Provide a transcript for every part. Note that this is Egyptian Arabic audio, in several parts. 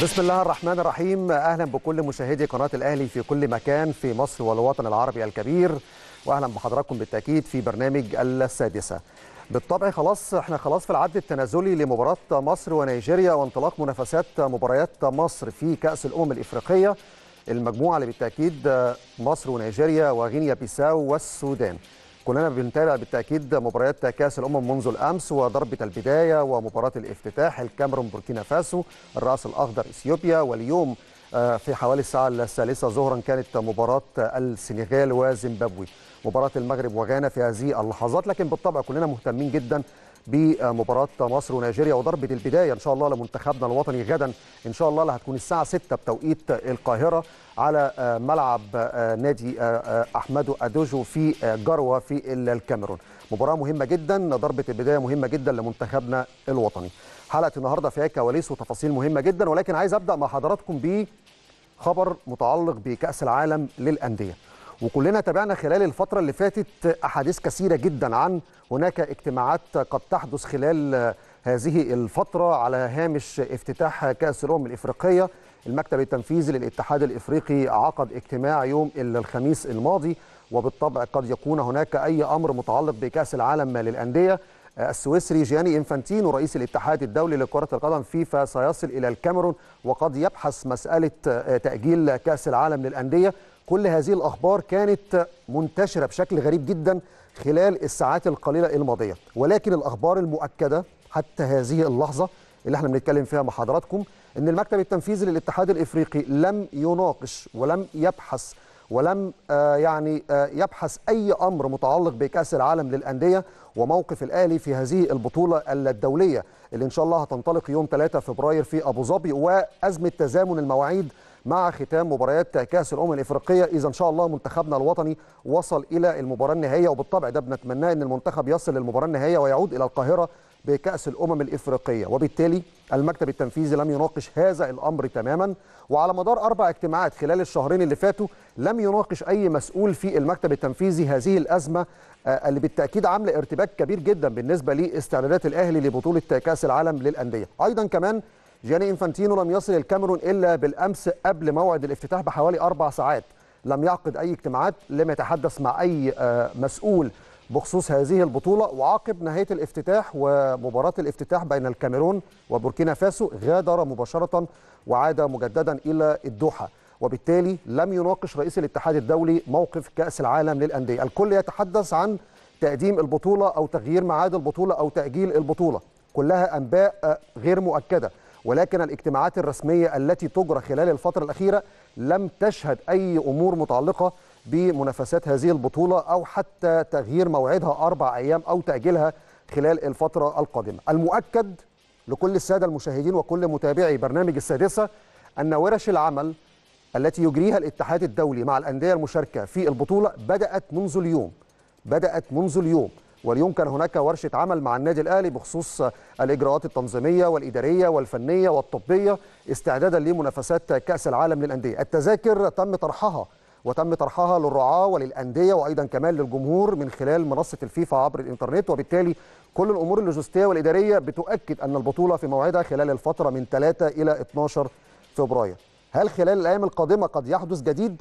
بسم الله الرحمن الرحيم اهلا بكل مشاهدي قناه الاهلي في كل مكان في مصر والوطن العربي الكبير واهلا بحضراتكم بالتاكيد في برنامج السادسه بالطبع خلاص احنا خلاص في العد التنازلي لمباراه مصر ونيجيريا وانطلاق منافسات مباريات مصر في كاس الامم الافريقيه المجموعه اللي بالتاكيد مصر ونيجيريا وغينيا بيساو والسودان كلنا بنتابع بالتاكيد مباريات كاس الامم منذ الامس وضربه البدايه ومباراه الافتتاح الكاميرون بوركينا فاسو الراس الاخضر اثيوبيا واليوم في حوالي الساعه الثالثه ظهرا كانت مباراه السنغال وزيمبابوي مباراه المغرب وغانا في هذه اللحظات لكن بالطبع كلنا مهتمين جدا بمباراه مصر ونيجيريا وضربه البدايه ان شاء الله لمنتخبنا الوطني غدا ان شاء الله اللي هتكون الساعه 6 بتوقيت القاهره على ملعب نادي احمدو ادوجو في جروه في الكاميرون مباراه مهمه جدا ضربه البدايه مهمه جدا لمنتخبنا الوطني حلقه النهارده فيها كواليس وتفاصيل مهمه جدا ولكن عايز ابدا مع حضراتكم بخبر متعلق بكاس العالم للانديه وكلنا تابعنا خلال الفترة اللي فاتت أحاديث كثيرة جدا عن هناك اجتماعات قد تحدث خلال هذه الفترة على هامش افتتاح كأس الأمم الإفريقية المكتب التنفيذي للاتحاد الإفريقي عقد اجتماع يوم الخميس الماضي وبالطبع قد يكون هناك أي أمر متعلق بكأس العالم للأندية السويسري جياني انفانتينو رئيس الاتحاد الدولي لكرة القدم فيفا سيصل إلى الكاميرون وقد يبحث مسألة تأجيل كأس العالم للأندية كل هذه الأخبار كانت منتشرة بشكل غريب جدا خلال الساعات القليلة الماضية ولكن الأخبار المؤكدة حتى هذه اللحظة اللي احنا بنتكلم فيها مع حضراتكم ان المكتب التنفيذي للاتحاد الافريقي لم يناقش ولم يبحث ولم آه يعني آه يبحث اي امر متعلق بكاس العالم للانديه وموقف الاهلي في هذه البطوله الدوليه اللي ان شاء الله هتنطلق يوم 3 فبراير في ابو ظبي وازمه تزامن المواعيد مع ختام مباريات كاس الامم الافريقيه اذا ان شاء الله منتخبنا الوطني وصل الى المباراه النهائيه وبالطبع ده بنتمناه ان المنتخب يصل للمباراه النهائيه ويعود الى القاهره بكاس الامم الافريقيه وبالتالي المكتب التنفيذي لم يناقش هذا الامر تماما وعلى مدار اربع اجتماعات خلال الشهرين اللي فاتوا لم يناقش اي مسؤول في المكتب التنفيذي هذه الازمه اللي بالتاكيد عامله ارتباك كبير جدا بالنسبه لاستعدادات الاهلي لبطوله كاس العالم للانديه ايضا كمان جياني انفانتينو لم يصل الكاميرون الا بالامس قبل موعد الافتتاح بحوالي اربع ساعات لم يعقد اي اجتماعات لم يتحدث مع اي مسؤول بخصوص هذه البطوله وعقب نهايه الافتتاح ومباراه الافتتاح بين الكاميرون وبوركينا فاسو غادر مباشره وعاد مجددا الى الدوحه وبالتالي لم يناقش رئيس الاتحاد الدولي موقف كاس العالم للانديه الكل يتحدث عن تقديم البطوله او تغيير ميعاد البطوله او تاجيل البطوله كلها انباء غير مؤكده ولكن الاجتماعات الرسمية التي تجرى خلال الفترة الأخيرة لم تشهد أي أمور متعلقة بمنافسات هذه البطولة أو حتى تغيير موعدها أربع أيام أو تأجيلها خلال الفترة القادمة المؤكد لكل السادة المشاهدين وكل متابعي برنامج السادسة أن ورش العمل التي يجريها الاتحاد الدولي مع الأندية المشاركة في البطولة بدأت منذ اليوم بدأت منذ اليوم واليوم كان هناك ورشة عمل مع النادي الأهلي بخصوص الإجراءات التنظيمية والإدارية والفنية والطبية استعدادا لمنافسات كأس العالم للأندية التذاكر تم طرحها وتم طرحها للرعاة وللأندية وأيضا كمان للجمهور من خلال منصة الفيفا عبر الإنترنت وبالتالي كل الأمور اللوجستية والإدارية بتؤكد أن البطولة في موعدها خلال الفترة من 3 إلى 12 فبراير هل خلال الأيام القادمة قد يحدث جديد؟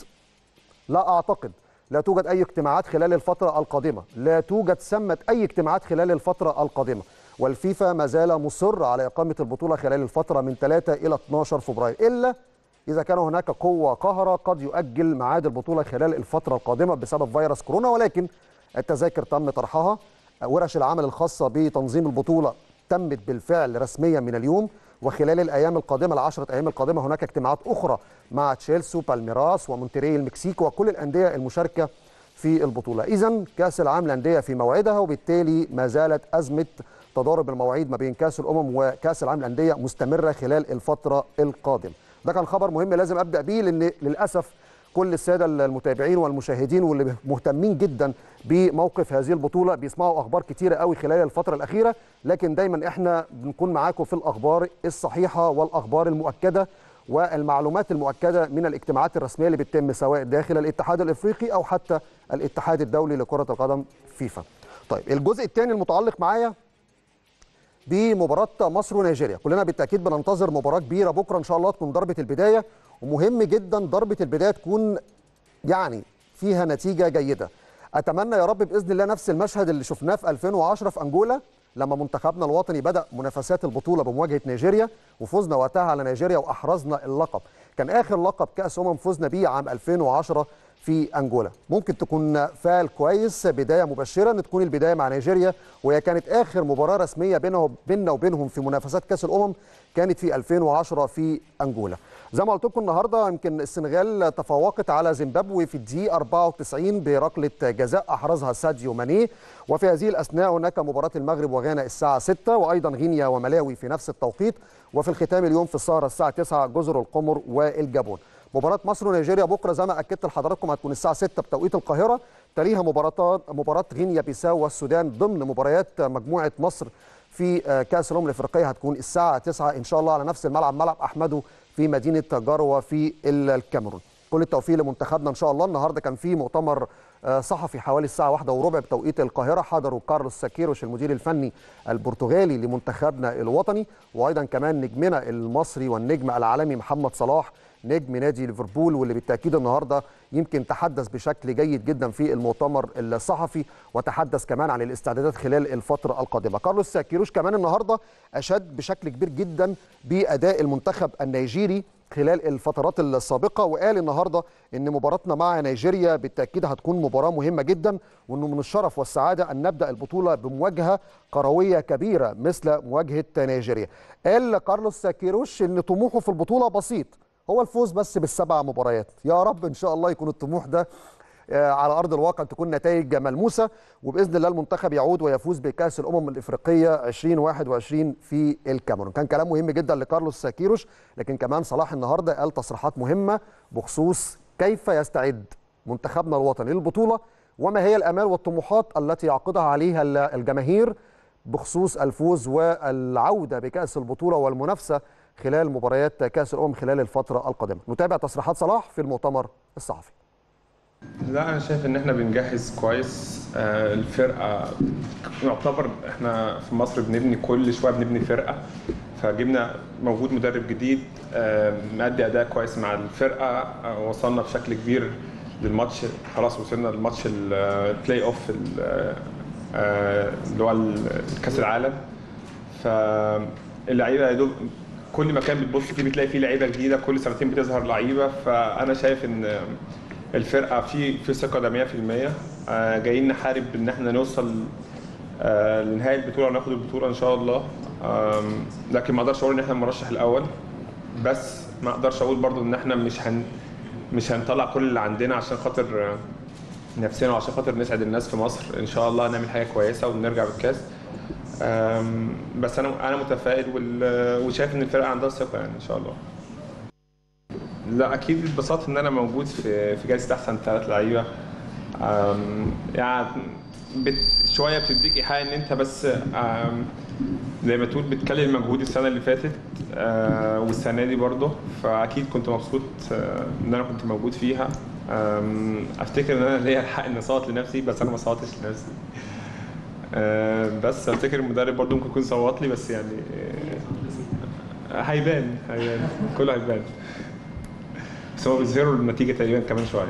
لا أعتقد لا توجد أي اجتماعات خلال الفترة القادمة لا توجد سمة أي اجتماعات خلال الفترة القادمة والفيفا ما زال مصر على إقامة البطولة خلال الفترة من 3 إلى 12 فبراير إلا إذا كان هناك قوة قاهرة قد يؤجل ميعاد البطولة خلال الفترة القادمة بسبب فيروس كورونا ولكن التذاكر تم طرحها ورش العمل الخاصة بتنظيم البطولة تمت بالفعل رسميا من اليوم وخلال الايام القادمه العشره ايام القادمه هناك اجتماعات اخرى مع تشيلسي وبالميراس ومونتري المكسيك وكل الانديه المشاركه في البطوله اذا كاس العالم للانديه في موعدها وبالتالي ما زالت ازمه تضارب المواعيد ما بين كاس الامم وكاس العالم للانديه مستمره خلال الفتره القادمه ده كان خبر مهم لازم ابدا بيه لان للاسف كل الساده المتابعين والمشاهدين واللي مهتمين جدا بموقف هذه البطوله بيسمعوا اخبار كتيره قوي خلال الفتره الاخيره لكن دايما احنا بنكون معاكم في الاخبار الصحيحه والاخبار المؤكده والمعلومات المؤكده من الاجتماعات الرسميه اللي بتتم سواء داخل الاتحاد الافريقي او حتى الاتحاد الدولي لكره القدم فيفا. طيب الجزء الثاني المتعلق معايا بمباراه مصر ونيجيريا كلنا بالتاكيد بننتظر مباراه كبيره بكره ان شاء الله تكون ضربه البدايه ومهم جدا ضربه البدايه تكون يعني فيها نتيجه جيده اتمنى يا رب باذن الله نفس المشهد اللي شفناه في 2010 في انجولا لما منتخبنا الوطني بدا منافسات البطوله بمواجهه نيجيريا وفزنا وقتها على نيجيريا واحرزنا اللقب كان اخر لقب كاس امم فزنا بيه عام 2010 في انجولا ممكن تكون فعل كويس بدايه مبشره ان تكون البدايه مع نيجيريا وهي كانت اخر مباراه رسميه بينه بيننا وبينهم في منافسات كاس الامم كانت في 2010 في انجولا زي ما قلت لكم النهارده يمكن السنغال تفوقت على زيمبابوي في الدقيقه 94 بركله جزاء احرزها ساديو ماني وفي هذه الاثناء هناك مباراه المغرب وغانا الساعه 6 وايضا غينيا وملاوي في نفس التوقيت وفي الختام اليوم في السهره الساعه 9 جزر القمر والجابون مباراه مصر ونيجيريا بكره زي ما اكدت لحضراتكم هتكون الساعه 6 بتوقيت القاهره تليها مباراه مباراه غينيا بيساو والسودان ضمن مباريات مجموعه مصر في كاس الامم الافريقيه هتكون الساعه 9 ان شاء الله على نفس الملعب ملعب احمدو في مدينه جروه في الكاميرون كل التوفيق لمنتخبنا ان شاء الله النهارده كان في مؤتمر صحفي حوالي الساعه واحدة وربع بتوقيت القاهره حضروا كارلوس ساكيروش المدير الفني البرتغالي لمنتخبنا الوطني وايضا كمان نجمنا المصري والنجم العالمي محمد صلاح نجم نادي ليفربول واللي بالتاكيد النهارده يمكن تحدث بشكل جيد جدا في المؤتمر الصحفي وتحدث كمان عن الاستعدادات خلال الفتره القادمه كارلوس ساكيروش كمان النهارده اشاد بشكل كبير جدا باداء المنتخب النيجيري خلال الفترات السابقه وقال النهارده ان مباراتنا مع نيجيريا بالتاكيد هتكون مباراه مهمه جدا وانه من الشرف والسعاده ان نبدا البطوله بمواجهه كرويه كبيره مثل مواجهه نيجيريا قال كارلوس ساكيروش ان طموحه في البطوله بسيط هو الفوز بس بالسبع مباريات يا رب ان شاء الله يكون الطموح ده على ارض الواقع تكون نتائج ملموسه وباذن الله المنتخب يعود ويفوز بكاس الامم الافريقيه 2021 في الكاميرون كان كلام مهم جدا لكارلوس ساكيروش لكن كمان صلاح النهارده قال تصريحات مهمه بخصوص كيف يستعد منتخبنا الوطني للبطوله وما هي الامال والطموحات التي يعقدها عليها الجماهير بخصوص الفوز والعوده بكاس البطوله والمنافسه خلال مباريات كاس الامم خلال الفتره القادمه نتابع تصريحات صلاح في المؤتمر الصحفي لا انا شايف ان احنا بنجهز كويس آه الفرقه يعتبر احنا في مصر بنبني كل شويه بنبني فرقه فجبنا موجود مدرب جديد آه مادي اداء كويس مع الفرقه آه وصلنا بشكل كبير للماتش خلاص وصلنا للماتش البلاي اوف اللي هو كاس العالم فاللعيبه يا دوب كل مكان بتبص فيه بتلاقي فيه لعيبه جديده كل سنتين بتظهر لعيبه فانا شايف ان الفرقه في في ثقه ده 100% آه جايين نحارب ان احنا نوصل آه لنهايه البطوله وناخد البطوله ان شاء الله لكن ما اقدرش اقول ان احنا المرشح الاول بس ما اقدرش اقول برضو ان احنا مش هن مش هنطلع كل اللي عندنا عشان خاطر نفسنا وعشان خاطر نسعد الناس في مصر ان شاء الله هنعمل حاجه كويسه ونرجع بالكاس بس انا انا متفائل وشايف ان الفرقه عندها ثقه يعني ان شاء الله لا اكيد اتبسطت ان انا موجود في في جائزه احسن ثلاث لعيبه يعني بت شويه بتديك ايحاء ان انت بس زي ما تقول بتكلم مجهود السنه اللي فاتت والسنه دي برضه فاكيد كنت مبسوط ان انا كنت موجود فيها افتكر ان انا ليا الحق اني اصوت لنفسي بس انا ما صوتش لنفسي بس افتكر المدرب برضه ممكن يكون صوت لي بس يعني هيبان هيبان كله هيبان بس هو بيظهروا النتيجه تقريبا كمان شويه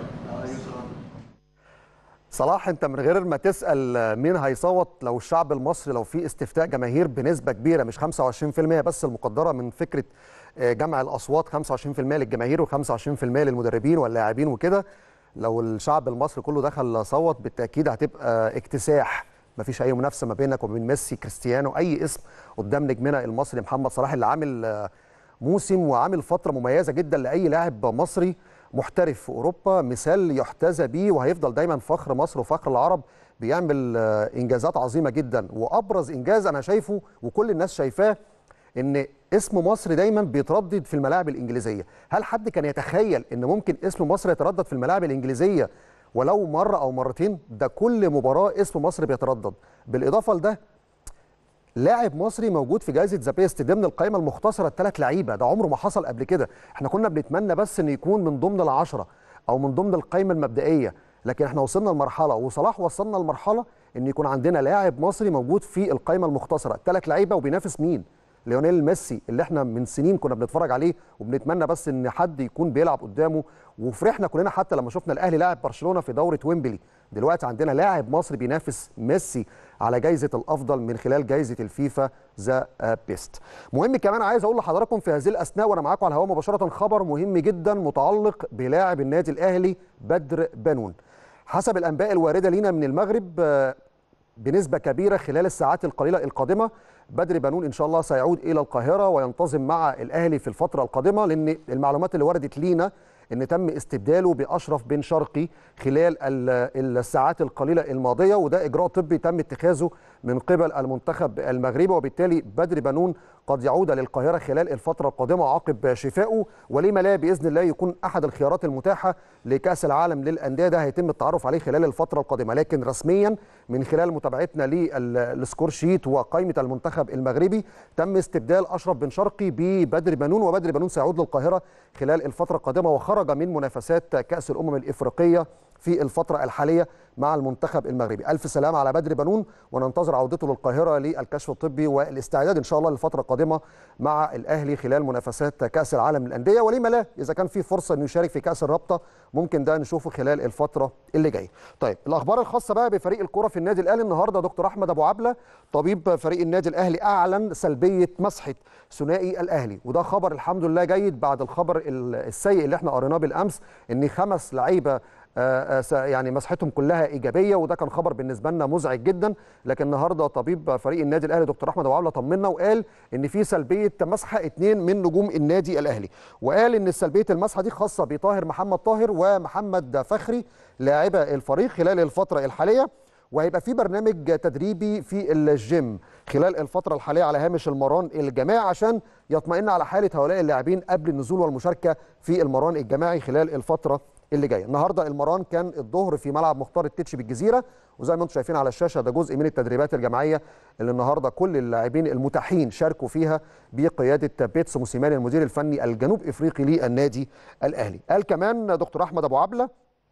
صلاح انت من غير ما تسال مين هيصوت لو الشعب المصري لو في استفتاء جماهير بنسبه كبيره مش 25% بس المقدره من فكره جمع الاصوات 25% للجماهير و25% للمدربين واللاعبين وكده لو الشعب المصري كله دخل صوت بالتاكيد هتبقى اكتساح مفيش اي منافسه ما بينك وبين ميسي كريستيانو اي اسم قدام نجمنا المصري محمد صلاح اللي عامل موسم وعامل فتره مميزه جدا لاي لاعب مصري محترف في اوروبا مثال يحتذى بيه وهيفضل دايما فخر مصر وفخر العرب بيعمل انجازات عظيمه جدا وابرز انجاز انا شايفه وكل الناس شايفاه ان اسم مصر دايما بيتردد في الملاعب الانجليزيه هل حد كان يتخيل ان ممكن اسم مصر يتردد في الملاعب الانجليزيه ولو مره او مرتين ده كل مباراه اسم مصر بيتردد بالاضافه لده لاعب مصري موجود في جائزه ذا بيست ضمن القائمه المختصره الثلاث لعيبه ده عمره ما حصل قبل كده احنا كنا بنتمنى بس ان يكون من ضمن العشره او من ضمن القائمه المبدئيه لكن احنا وصلنا لمرحله وصلاح وصلنا لمرحله ان يكون عندنا لاعب مصري موجود في القائمه المختصره ثلاث لعيبه وبينافس مين ليونيل ميسي اللي احنا من سنين كنا بنتفرج عليه وبنتمنى بس ان حد يكون بيلعب قدامه وفرحنا كلنا حتى لما شفنا الاهلي لاعب برشلونه في دوره ويمبلي دلوقتي عندنا لاعب مصري بينافس ميسي على جائزه الافضل من خلال جائزه الفيفا ذا بيست مهم كمان عايز اقول لحضراتكم في هذه الاثناء وانا معاكم على الهواء مباشره خبر مهم جدا متعلق بلاعب النادي الاهلي بدر بنون حسب الانباء الوارده لينا من المغرب بنسبه كبيره خلال الساعات القليله القادمه بدر بنون ان شاء الله سيعود الى القاهره وينتظم مع الاهلي في الفتره القادمه لان المعلومات اللي وردت لينا ان تم استبداله باشرف بن شرقي خلال الساعات القليله الماضيه وده اجراء طبي تم اتخاذه من قبل المنتخب المغربي وبالتالي بدر بنون قد يعود للقاهره خلال الفتره القادمه عقب شفائه ولما لا باذن الله يكون احد الخيارات المتاحه لكاس العالم للانديه ده هيتم التعرف عليه خلال الفتره القادمه لكن رسميا من خلال متابعتنا للسكور شيت وقائمه المنتخب المغربي تم استبدال اشرف بن شرقي ببدر بنون وبدر بنون سيعود للقاهره خلال الفتره القادمه وخرج من منافسات كاس الامم الافريقيه في الفترة الحالية مع المنتخب المغربي ألف سلام على بدر بنون وننتظر عودته للقاهرة للكشف الطبي والاستعداد إن شاء الله للفترة القادمة مع الأهلي خلال منافسات كأس العالم للأندية ولما لا إذا كان في فرصة أنه يشارك في كأس الرابطة ممكن ده نشوفه خلال الفترة اللي جاية طيب الأخبار الخاصة بقى بفريق الكرة في النادي الأهلي النهاردة دكتور أحمد أبو عبلة طبيب فريق النادي الأهلي أعلن سلبية مسحة ثنائي الأهلي وده خبر الحمد لله جيد بعد الخبر السيء اللي احنا قريناه بالأمس أن خمس لعيبة يعني مسحتهم كلها ايجابيه وده كان خبر بالنسبه لنا مزعج جدا لكن النهارده طبيب فريق النادي الاهلي دكتور احمد ابو عبله طمنا وقال ان في سلبيه مسحه اثنين من نجوم النادي الاهلي وقال ان سلبيه المسحه دي خاصه بطاهر محمد طاهر ومحمد فخري لاعبه الفريق خلال الفتره الحاليه وهيبقى في برنامج تدريبي في الجيم خلال الفترة الحالية على هامش المران الجماعي عشان يطمئن على حالة هؤلاء اللاعبين قبل النزول والمشاركة في المران الجماعي خلال الفترة اللي جايه النهارده المران كان الظهر في ملعب مختار التتش بالجزيره وزي ما انتم شايفين على الشاشه ده جزء من التدريبات الجماعيه اللي النهارده كل اللاعبين المتاحين شاركوا فيها بقياده بيتس موسيماني المدير الفني الجنوب افريقي للنادي الاهلي قال كمان دكتور احمد ابو عبله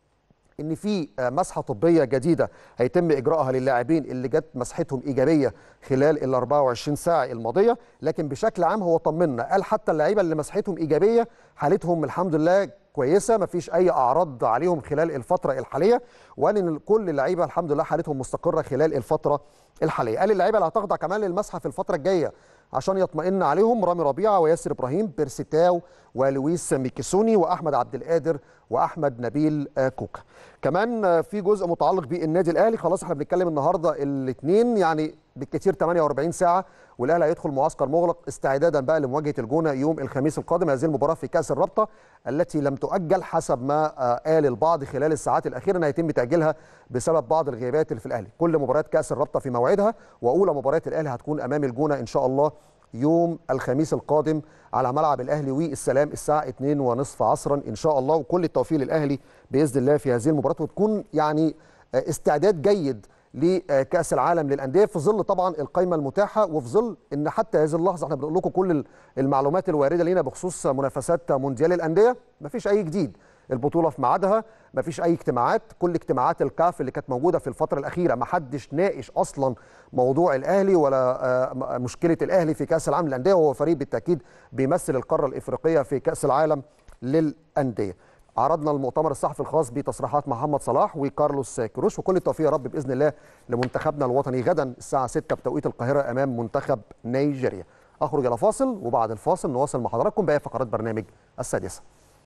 ان في مسحه طبيه جديده هيتم اجراءها للاعبين اللي جت مسحتهم ايجابيه خلال ال 24 ساعه الماضيه لكن بشكل عام هو طمنا قال حتى اللعيبه اللي مسحتهم ايجابيه حالتهم الحمد لله كويسه ما فيش اي اعراض عليهم خلال الفتره الحاليه وقال ان كل اللعيبه الحمد لله حالتهم مستقره خلال الفتره الحاليه قال اللعيبه اللي هتخضع كمان للمسحه في الفتره الجايه عشان يطمئن عليهم رامي ربيعه وياسر ابراهيم بيرسيتاو ولويس ميكيسوني واحمد عبد القادر واحمد نبيل كوكا كمان في جزء متعلق بالنادي الاهلي خلاص احنا بنتكلم النهارده الاثنين يعني بالكثير 48 ساعه والاهلي هيدخل معسكر مغلق استعدادا بقى لمواجهه الجونه يوم الخميس القادم هذه المباراه في كاس الرابطه التي لم تؤجل حسب ما قال البعض خلال الساعات الاخيره انها يتم تاجيلها بسبب بعض الغيابات اللي في الاهلي كل مباريات كاس الرابطه في موعدها واولى مباريات الاهلي هتكون امام الجونه ان شاء الله يوم الخميس القادم على ملعب الاهلي والسلام الساعه 2 ونصف عصرا ان شاء الله وكل التوفيق للاهلي باذن الله في هذه المباراه وتكون يعني استعداد جيد لكاس العالم للانديه في ظل طبعا القائمه المتاحه وفي ظل ان حتى هذه اللحظه احنا بنقول لكم كل المعلومات الوارده لينا بخصوص منافسات مونديال الانديه مفيش اي جديد البطوله في ميعادها مفيش اي اجتماعات كل اجتماعات الكاف اللي كانت موجوده في الفتره الاخيره ما حدش ناقش اصلا موضوع الاهلي ولا مشكله الاهلي في كاس العالم للانديه وهو فريق بالتاكيد بيمثل القاره الافريقيه في كاس العالم للانديه عرضنا المؤتمر الصحفي الخاص بتصريحات محمد صلاح وكارلوس كروش وكل التوفيق يا رب باذن الله لمنتخبنا الوطني غدا الساعه 6 بتوقيت القاهره امام منتخب نيجيريا اخرج الى فاصل وبعد الفاصل نواصل مع حضراتكم باقي فقرات برنامج السادسه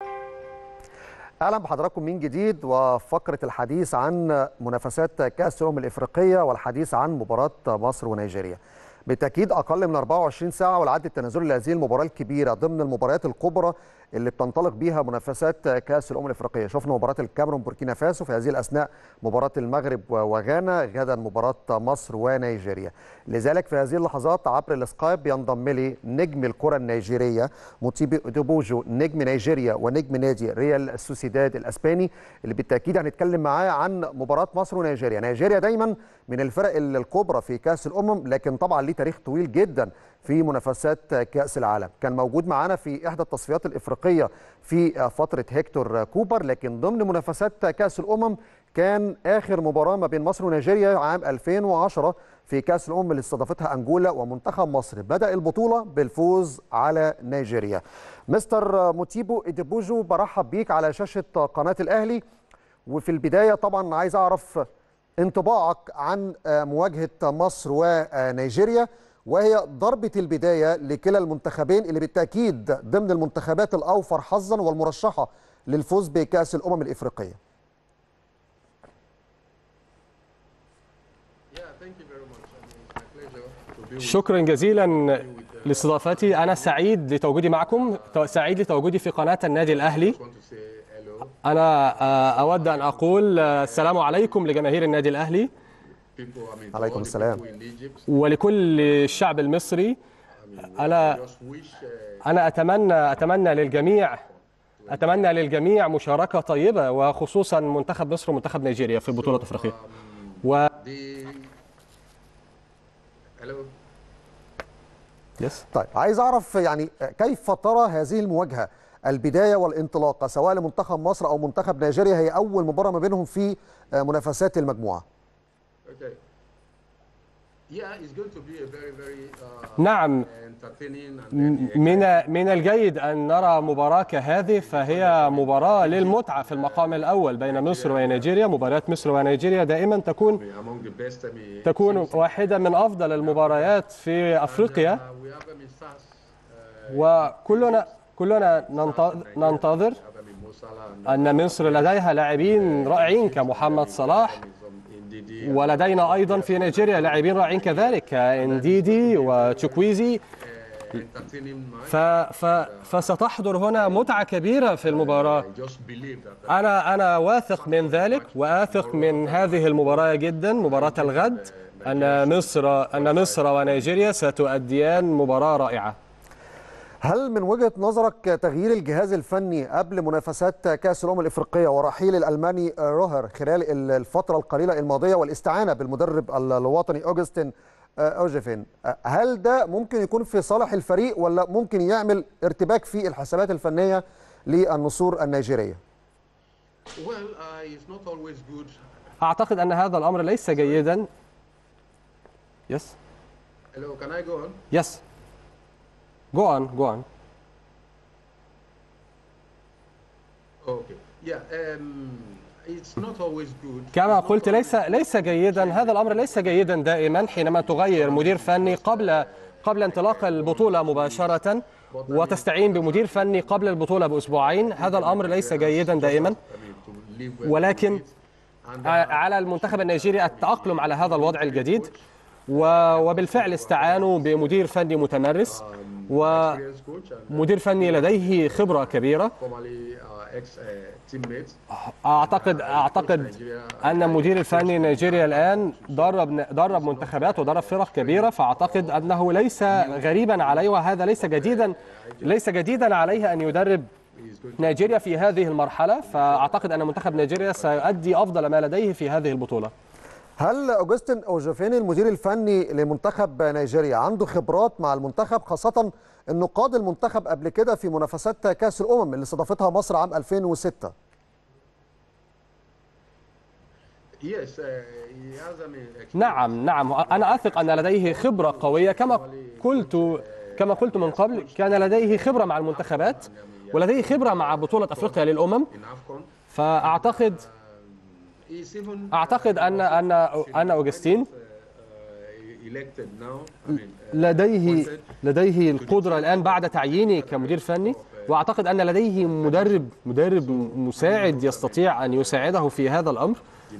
اهلا بحضراتكم من جديد وفقره الحديث عن منافسات كاس الامم الافريقيه والحديث عن مباراه مصر ونيجيريا بالتاكيد اقل من 24 ساعه والعد التنازلي لهذه المباراه الكبيره ضمن المباريات الكبرى اللي بتنطلق بيها منافسات كاس الامم الافريقيه شفنا مباراه الكاميرون بوركينا فاسو في هذه الاثناء مباراه المغرب وغانا غدا مباراه مصر ونيجيريا لذلك في هذه اللحظات عبر السكايب ينضم لي نجم الكره النيجيريه موتيبي دوبوجو نجم نيجيريا ونجم نادي ريال سوسيداد الاسباني اللي بالتاكيد هنتكلم معاه عن مباراه مصر ونيجيريا نيجيريا دايما من الفرق الكبرى في كاس الامم لكن طبعا ليه تاريخ طويل جدا في منافسات كأس العالم كان موجود معانا في إحدى التصفيات الإفريقية في فترة هيكتور كوبر لكن ضمن منافسات كأس الأمم كان اخر مباراه ما بين مصر ونيجيريا عام 2010 في كاس الامم اللي استضافتها انجولا ومنتخب مصر بدا البطوله بالفوز على نيجيريا مستر موتيبو اديبوجو برحب بيك على شاشه قناه الاهلي وفي البدايه طبعا عايز اعرف انطباعك عن مواجهه مصر ونيجيريا وهي ضربه البدايه لكلا المنتخبين اللي بالتاكيد ضمن المنتخبات الاوفر حظا والمرشحه للفوز بكاس الامم الافريقيه شكرا جزيلا لاستضافتي انا سعيد لتواجدي معكم سعيد لتواجدي في قناه النادي الاهلي انا اود ان اقول السلام عليكم لجماهير النادي الاهلي عليكم السلام ولكل الشعب المصري انا انا اتمنى اتمنى للجميع اتمنى للجميع مشاركه طيبه وخصوصا منتخب مصر ومنتخب نيجيريا في بطوله افريقيا و يس طيب عايز اعرف يعني كيف ترى هذه المواجهه البدايه والانطلاقه سواء لمنتخب مصر او منتخب نيجيريا هي اول مباراه ما بينهم في منافسات المجموعه نعم من من الجيد ان نرى مباراه كهذه فهي مباراه للمتعه في المقام الاول بين مصر ونيجيريا مباريات مصر ونيجيريا دائما تكون تكون واحده من افضل المباريات في افريقيا وكلنا كلنا ننتظر ان مصر لديها لاعبين رائعين كمحمد صلاح ولدينا ايضا في نيجيريا لاعبين رائعين كذلك كانديدي وتشوكويزي ف ف فستحضر هنا متعه كبيره في المباراه انا انا واثق من ذلك واثق من هذه المباراه جدا مباراه الغد ان مصر ان مصر ونيجيريا ستؤديان مباراه رائعه هل من وجهه نظرك تغيير الجهاز الفني قبل منافسات كاس الامم الافريقيه ورحيل الالماني روهر خلال الفتره القليله الماضيه والاستعانه بالمدرب الوطني اوجستين اوجيفين هل ده ممكن يكون في صالح الفريق ولا ممكن يعمل ارتباك في الحسابات الفنيه للنسور النيجيريه اعتقد ان هذا الامر ليس جيدا يس Hello, can I go on? يس Go on, go on. Okay. Yeah. Um, it's not always good. كما قلت ليس ليس جيدا هذا الامر ليس جيدا دائما حينما تغير مدير فني قبل قبل انطلاق البطوله مباشره وتستعين بمدير فني قبل البطوله باسبوعين هذا الامر ليس جيدا دائما ولكن على المنتخب النيجيري التاقلم على هذا الوضع الجديد وبالفعل استعانوا بمدير فني متمرس ومدير فني لديه خبره كبيره اعتقد اعتقد ان مدير الفني نيجيريا الان درب درب منتخبات ودرب فرق كبيره فاعتقد انه ليس غريبا عليه وهذا ليس جديدا ليس جديدا عليه ان يدرب نيجيريا في هذه المرحله فاعتقد ان منتخب نيجيريا سيؤدي افضل ما لديه في هذه البطوله هل اوجستين اوجوفين المدير الفني لمنتخب نيجيريا عنده خبرات مع المنتخب خاصه انه قاد المنتخب قبل كده في منافسات كاس الامم اللي استضافتها مصر عام 2006 نعم نعم انا اثق ان لديه خبره قويه كما قلت كما قلت من قبل كان لديه خبره مع المنتخبات ولديه خبره مع بطوله افريقيا للامم فاعتقد اعتقد ان ان ان اوجستين لديه لديه القدره الان بعد تعيينه كمدير فني واعتقد ان لديه مدرب مدرب مساعد يستطيع ان يساعده في هذا الامر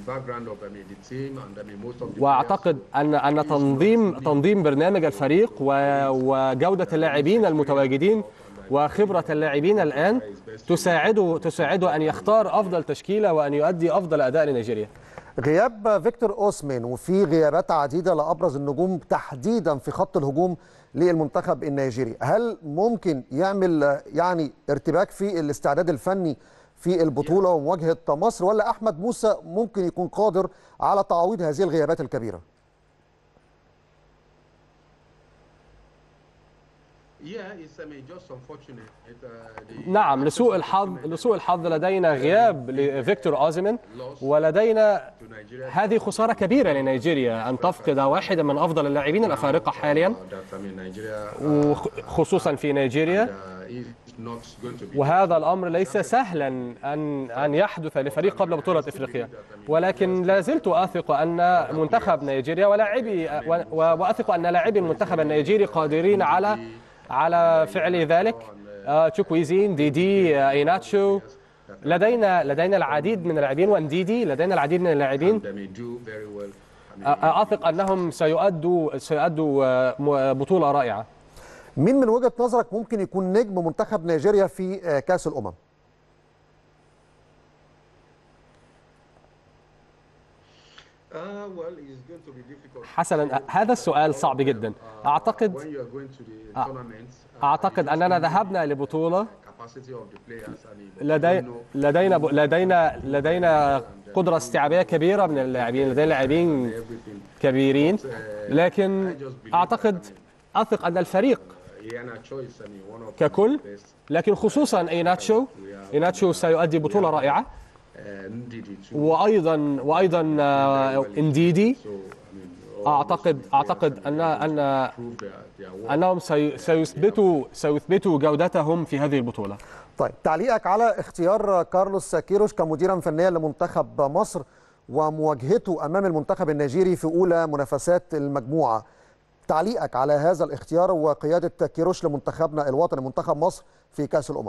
واعتقد ان ان تنظيم تنظيم برنامج الفريق وجوده اللاعبين المتواجدين وخبرة اللاعبين الآن تساعده تساعده أن يختار أفضل تشكيلة وأن يؤدي أفضل أداء لنيجيريا. غياب فيكتور أوسمين وفي غيابات عديدة لأبرز النجوم تحديدا في خط الهجوم للمنتخب النيجيري، هل ممكن يعمل يعني ارتباك في الاستعداد الفني في البطولة ومواجهة مصر ولا أحمد موسى ممكن يكون قادر على تعويض هذه الغيابات الكبيرة؟ Yeah, it's I mean just unfortunate. It, uh, the نعم لسوء absence of الحظ Osimhen لسوء الحظ لدينا غياب لفيكتور أوزيمن loss ولدينا to Nigeria. هذه خسارة كبيرة لنيجيريا أن تفقد واحدا من أفضل اللاعبين الأفارقة حاليا Uh, that I mean Nigeria uh, وخصوصا في نيجيريا uh, is not going to be. وهذا الأمر ليس سهلا أن أن يحدث لفريق قبل بطولة إفريقيا ولكن لا زلت أثق أن منتخب نيجيريا ولاعبي و- وأثق أن لاعبي المنتخب النيجيري قادرين على على فعل ذلك آه، تشوكويزين ديدي آه، ايناتشو لدينا لدينا العديد من اللاعبين وانديدي لدينا العديد من اللاعبين They may do very well. I mean, آه، أثق أنهم سيؤدوا سيؤدوا آه، م- بطولة رائعة مين من وجهة نظرك ممكن يكون نجم منتخب نيجيريا في آه، كأس الأمم؟ uh, well, it's going to be difficult. حسنا هذا السؤال صعب جدا Uh, أعتقد when you are going to the tournaments, uh, أعتقد you أننا just need لبطولة capacity of the players and you لدي don't know لدينا لدينا لدينا قدرة استيعابية كبيرة من اللاعبين لدينا لاعبين everything. كبيرين لكن أعتقد أثق أن الفريق Iheanacho is I mean, one of ككل the best. لكن خصوصا ايناتشو ايناتشو سيؤدي بطولة رائعة Uh, Ndidi too. وأيضا وأيضا آه، انديدي So I mean, all أعتقد those players, أعتقد I mean, أن أن prove their, their work. أنهم سي- سيثبتوا سيثبتوا جودتهم في هذه البطولة طيب تعليقك على اختيار كارلوس كيروش كمديرا فنيا لمنتخب مصر ومواجهته امام المنتخب النيجيري في اولى منافسات المجموعه تعليقك على هذا الاختيار وقياده كيروش لمنتخبنا الوطني منتخب مصر في كاس الامم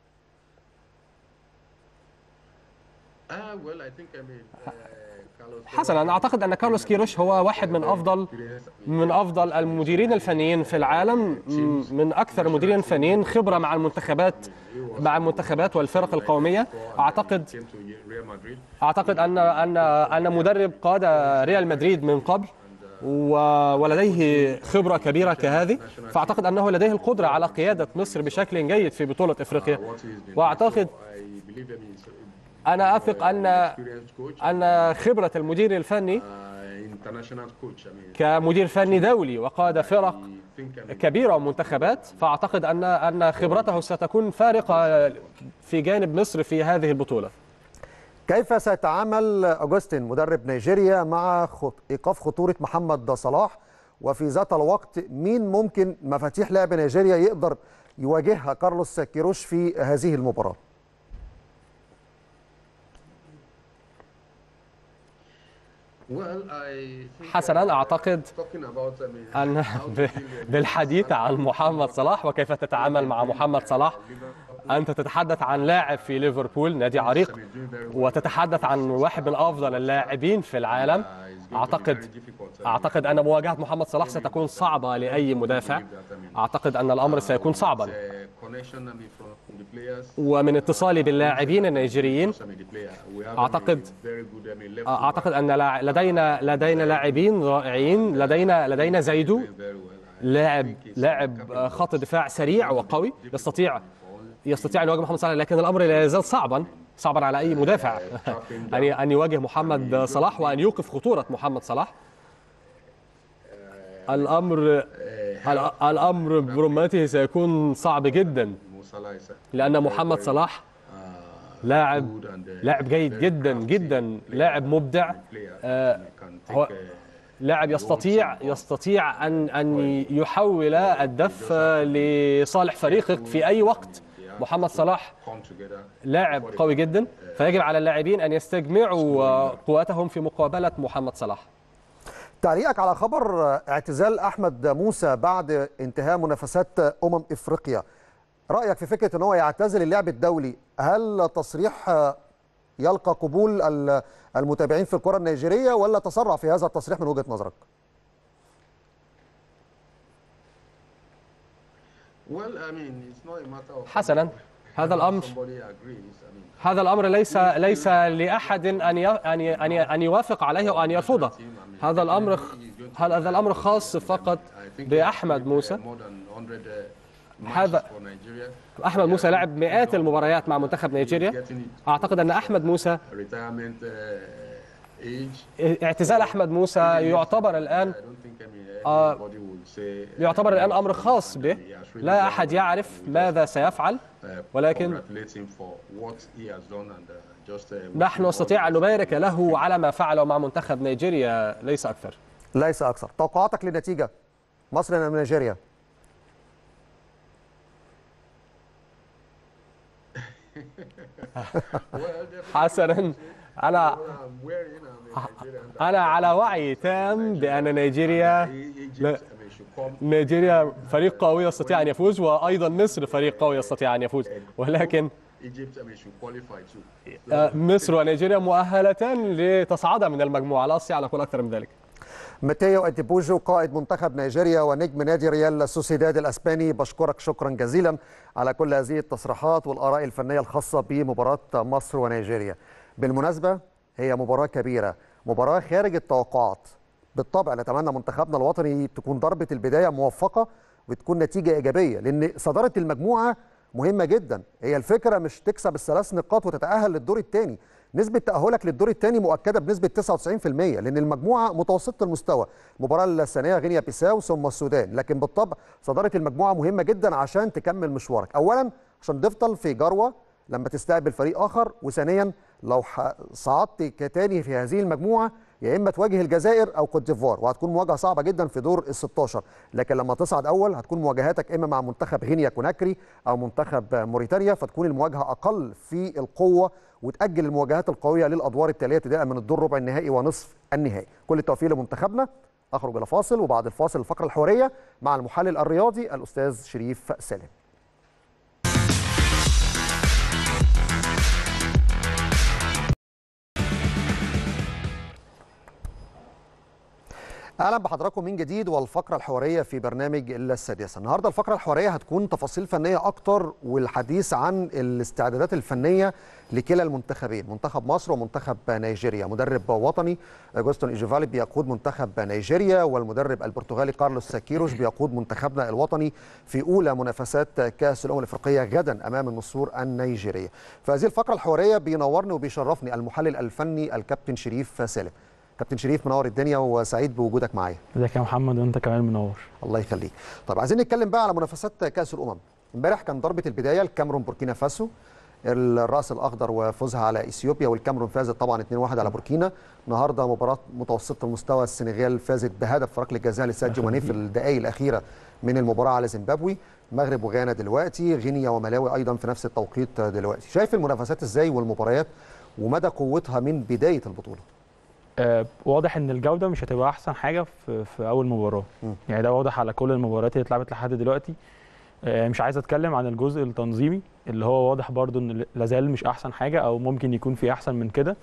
Ah, well, I think I mean, uh, Carlos حسنا أعتقد أن كارلوس كيروش هو واحد من أفضل من أفضل المديرين الفنيين في العالم م- من أكثر المديرين الفنيين خبرة مع المنتخبات مع المنتخبات والفرق القومية أعتقد came to Real Madrid. أعتقد أن أن أن مدرب قاد ريال مدريد من قبل و- ولديه خبرة كبيرة كهذه فأعتقد أنه لديه القدرة على قيادة مصر بشكل جيد في بطولة إفريقيا What he's been وأعتقد I believe I mean, he's أنا أثق أن experienced coach, أن خبرة المدير الفني uh, international coach. I mean, كمدير فني دولي وقاد فرق I think I mean, كبيرة ومنتخبات فأعتقد أن أن خبرته ستكون فارقة في جانب مصر في هذه البطولة كيف سيتعامل أوجستين مدرب نيجيريا مع خط... إيقاف خطورة محمد صلاح وفي ذات الوقت مين ممكن مفاتيح لعب نيجيريا يقدر يواجهها كارلوس كيروش في هذه المباراة well, I think, حسنا uh, أعتقد talking about, I mean, أن how to ب- deal with بالحديث عن محمد صلاح وكيف تتعامل مع محمد صلاح أنت تتحدث عن لاعب في ليفربول نادي عريق I mean, doing very well. وتتحدث عن واحد من أفضل اللاعبين في العالم Uh, it's going to be أعتقد very difficult, I mean, أعتقد أن مواجهة محمد صلاح ستكون صعبة لأي مدافع that, I mean, أعتقد أن الأمر سيكون صعبا uh, connection, I mean, from the players. ومن اتصالي باللاعبين النيجيريين I mean, the player. We have, I mean, أعتقد- very good, I mean, left أعتقد أن لاع- لدينا لدينا لاعبين رائعين لدينا لدينا زيدو very well. I لاعب think he's لاعب capable. خط دفاع سريع وقوي يستطيع يستطيع ان يواجه محمد صلاح لكن الامر لا يزال صعبا صعبا على اي مدافع ان ان يواجه محمد صلاح وان يوقف خطوره محمد صلاح الامر ال- الامر برمته سيكون صعب جدا Mo Salah is a- لان محمد صلاح uh, لاعب good and, uh, لاعب جيد very جدا crafty جدا player. لاعب مبدع player. آه، He can take, هو- uh, لاعب يستطيع يستطيع ان ان يحول الدف لصالح فريقك في اي وقت محمد صلاح come together. لاعب قوي جدا فيجب على اللاعبين ان يستجمعوا قواتهم في مقابله محمد صلاح تعليقك على خبر اعتزال احمد موسى بعد انتهاء منافسات امم افريقيا رايك في فكره ان هو يعتزل اللعب الدولي هل تصريح يلقى قبول ال- المتابعين في الكره النيجيريه ولا تسرع في هذا التصريح من وجهه نظرك Well, I mean, it's not a matter of حسنا هذا الامر somebody agrees. I mean, هذا الامر ليس ليس لاحد ان ي- ان ي- ان ي- ان يوافق عليه او ان يرفضه هذا الامر هذا الامر خاص فقط I think باحمد موسى more than 100 uh, هذا- matches for Nigeria. احمد موسى لعب مئات المباريات مع منتخب نيجيريا Getting it اعتقد ان احمد موسى retirement uh, age. اعتزال احمد موسى يعتبر الان I don't think I mean Uh, everybody would will say, uh, يعتبر الآن أمر خاص به he has really لا done أحد well. يعرف We just, ماذا سيفعل uh, ولكن congratulate him for what he has done and, uh, just, uh, wish نحن him all نستطيع the أن best. نبارك له على ما فعله مع منتخب نيجيريا ليس أكثر ليس اكثر توقعاتك للنتيجه مصر من نيجيريا Well, definitely, حسنا أنا I'm wearing, I'm a Nigerian. أنا على وعي تام بأن نيجيريا Egypt, لا. I mean, should come نيجيريا فريق قوي يستطيع أن يفوز وأيضا مصر فريق قوي يستطيع أن يفوز ولكن Egypt, I mean, should qualify too. آه، مصر ونيجيريا مؤهلتان لتصعدا من المجموعة لا أستطيع أن أقول أكثر من ذلك ماتيو اديبوجو قائد منتخب نيجيريا ونجم نادي ريال سوسيداد الاسباني بشكرك شكرا جزيلا على كل هذه التصريحات والاراء الفنيه الخاصه بمباراه مصر ونيجيريا. بالمناسبه هي مباراه كبيره، مباراه خارج التوقعات. بالطبع نتمنى منتخبنا الوطني تكون ضربه البدايه موفقه وتكون نتيجه ايجابيه لان صداره المجموعه مهمه جدا، هي الفكره مش تكسب الثلاث نقاط وتتاهل للدور الثاني. نسبة تأهلك للدور الثاني مؤكدة بنسبة 99% لأن المجموعة متوسطة المستوى، المباراة الثانية غينيا بيساو ثم السودان، لكن بالطبع صدارة المجموعة مهمة جدا عشان تكمل مشوارك، أولاً عشان تفضل في جروة لما تستقبل فريق آخر، وثانياً لو ح- صعدت كتاني في هذه المجموعة يا إما تواجه الجزائر أو كوت ديفوار، وهتكون مواجهة صعبة جدا في دور ال 16 لكن لما تصعد أول هتكون مواجهاتك إما مع منتخب غينيا كوناكري أو منتخب موريتانيا فتكون المواجهة أقل في القوة وتأجل المواجهات القوية للأدوار التالية ابتداء من الدور ربع النهائي ونصف النهائي كل التوفيق لمنتخبنا أخرج إلى فاصل وبعد الفاصل الفقرة الحوارية مع المحلل الرياضي الأستاذ شريف سالم اهلا بحضراتكم من جديد والفقره الحواريه في برنامج السادسه النهارده الفقره الحواريه هتكون تفاصيل فنيه اكتر والحديث عن الاستعدادات الفنيه لكلا المنتخبين منتخب مصر ومنتخب نيجيريا مدرب وطني اجوستون ايجيفالي بيقود منتخب نيجيريا والمدرب البرتغالي كارلوس كيروش بيقود منتخبنا الوطني في اولى منافسات كاس الامم الافريقيه غدا امام النسور النيجيريه في هذه الفقره الحواريه بينورني وبيشرفني المحلل الفني الكابتن شريف سالم كابتن شريف منور الدنيا وسعيد بوجودك معايا ازيك يا محمد وانت كمان منور الله يخليك طب عايزين نتكلم بقى على منافسات كاس الامم امبارح كان ضربه البدايه الكاميرون بوركينا فاسو الراس الاخضر وفوزها على اثيوبيا والكاميرون فازت طبعا 2-1 على بوركينا النهارده مباراه متوسطه المستوى السنغال فازت بهدف ركله جزاء لساديو ماني في الدقائق الاخيره من المباراه على زيمبابوي المغرب وغانا دلوقتي غينيا وملاوي ايضا في نفس التوقيت دلوقتي شايف المنافسات ازاي والمباريات ومدى قوتها من بدايه البطوله آه واضح ان الجوده مش هتبقى احسن حاجه في, في اول مباراه م. يعني ده واضح على كل المباريات اللي اتلعبت لحد دلوقتي آه مش عايز اتكلم عن الجزء التنظيمي اللي هو واضح برضو ان لازال مش احسن حاجه او ممكن يكون في احسن من كده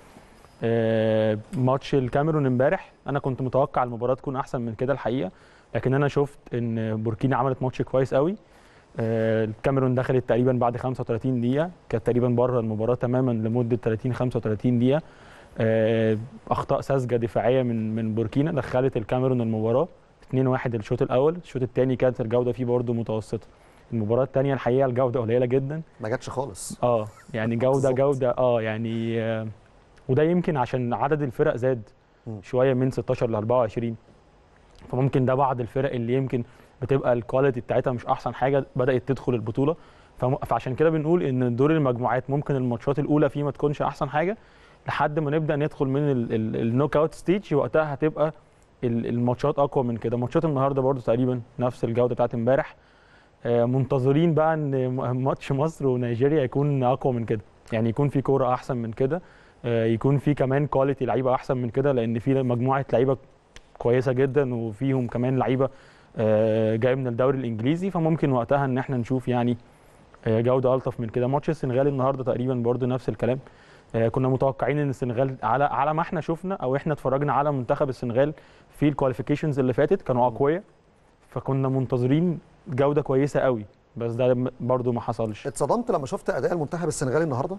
آه ماتش الكاميرون امبارح انا كنت متوقع المباراه تكون احسن من كده الحقيقه لكن انا شفت ان بوركينا عملت ماتش كويس قوي آه، الكاميرون دخلت تقريبا بعد 35 دقيقه كانت تقريبا بره المباراه تماما لمده 30 35 دقيقه آه، اخطاء ساذجه دفاعيه من من بوركينا دخلت الكاميرون المباراه 2-1 الشوط الاول الشوط الثاني كانت الجوده فيه برده متوسطه المباراه الثانيه الحقيقه الجوده قليله جدا ما جاتش خالص اه يعني جوده بالظبط. جوده اه يعني آه وده يمكن عشان عدد الفرق زاد م. شويه من 16 ل 24 فممكن ده بعض الفرق اللي يمكن بتبقى الكواليتي بتاعتها مش احسن حاجه بدات تدخل البطوله فم- فعشان كده بنقول ان دور المجموعات ممكن الماتشات الاولى فيه ما تكونش احسن حاجه لحد ما نبدا ندخل من النوك اوت ستيج وقتها هتبقى ال- الماتشات اقوى من كده ماتشات النهارده برضو تقريبا نفس الجوده بتاعت امبارح آه، منتظرين بقى ان م- ماتش مصر ونيجيريا يكون اقوى من كده يعني يكون في كوره احسن من كده آه، يكون في كمان كواليتي لعيبه احسن من كده لان في مجموعه لعيبه كويسه جدا وفيهم كمان لعيبه آه، جايه من الدوري الانجليزي فممكن وقتها ان احنا نشوف يعني آه، جوده الطف من كده ماتش السنغال النهارده تقريبا برضو نفس الكلام آه، كنا متوقعين ان السنغال على على ما احنا شفنا او احنا اتفرجنا على منتخب السنغال في الكواليفيكيشنز اللي فاتت كانوا اقوياء فكنا منتظرين جوده كويسه قوي بس ده م- برضو ما حصلش اتصدمت لما شفت اداء المنتخب السنغالي النهارده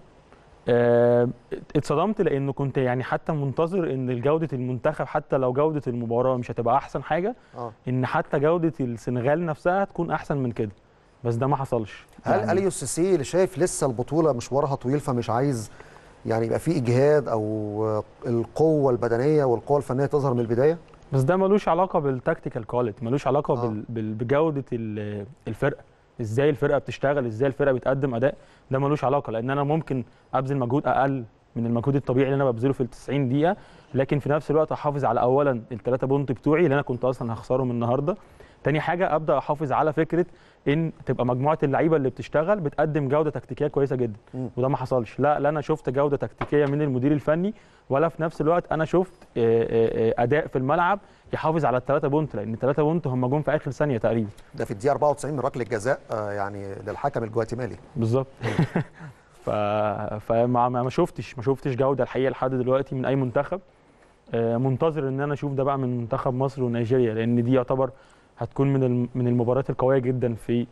آه، اتصدمت لانه كنت يعني حتى منتظر ان جوده المنتخب حتى لو جوده المباراه مش هتبقى احسن حاجه اه ان حتى جوده السنغال نفسها تكون احسن من كده بس ده ما حصلش هل يعني اليو سيسي اللي شايف لسه البطوله مشوارها طويل فمش عايز يعني يبقى في اجهاد او القوه البدنيه والقوه الفنيه تظهر من البدايه بس ده ملوش علاقه بالتكتيكال كواليتي ملوش علاقه آه. بال... بال... بجوده ال- الفرقه ازاي الفرقه بتشتغل ازاي الفرقه بتقدم اداء ده ملوش علاقه لان انا ممكن ابذل مجهود اقل من المجهود الطبيعي اللي انا ببذله في ال 90 دقيقه لكن في نفس الوقت احافظ على اولا الثلاثه بونت بتوعي اللي انا كنت اصلا هخسرهم النهارده تاني حاجه ابدا احافظ على فكره ان تبقى مجموعه اللعيبه اللي بتشتغل بتقدم جوده تكتيكيه كويسه جدا مم. وده ما حصلش لا لا انا شفت جوده تكتيكيه من المدير الفني ولا في نفس الوقت انا شفت آه، آه، آه، اداء في الملعب يحافظ على الثلاثه بونت لان الثلاثه بونت هم جم في اخر ثانيه تقريبا ده في الدقيقه 94 من ركله جزاء آه، يعني للحكم الجواتيمالي بالظبط ف... فما ما ما شفتش ما شفتش جوده الحقيقه لحد دلوقتي من اي منتخب آه، منتظر ان انا اشوف ده بقى من منتخب مصر ونيجيريا لان دي يعتبر هتكون من الم- من المباريات القويه جدا في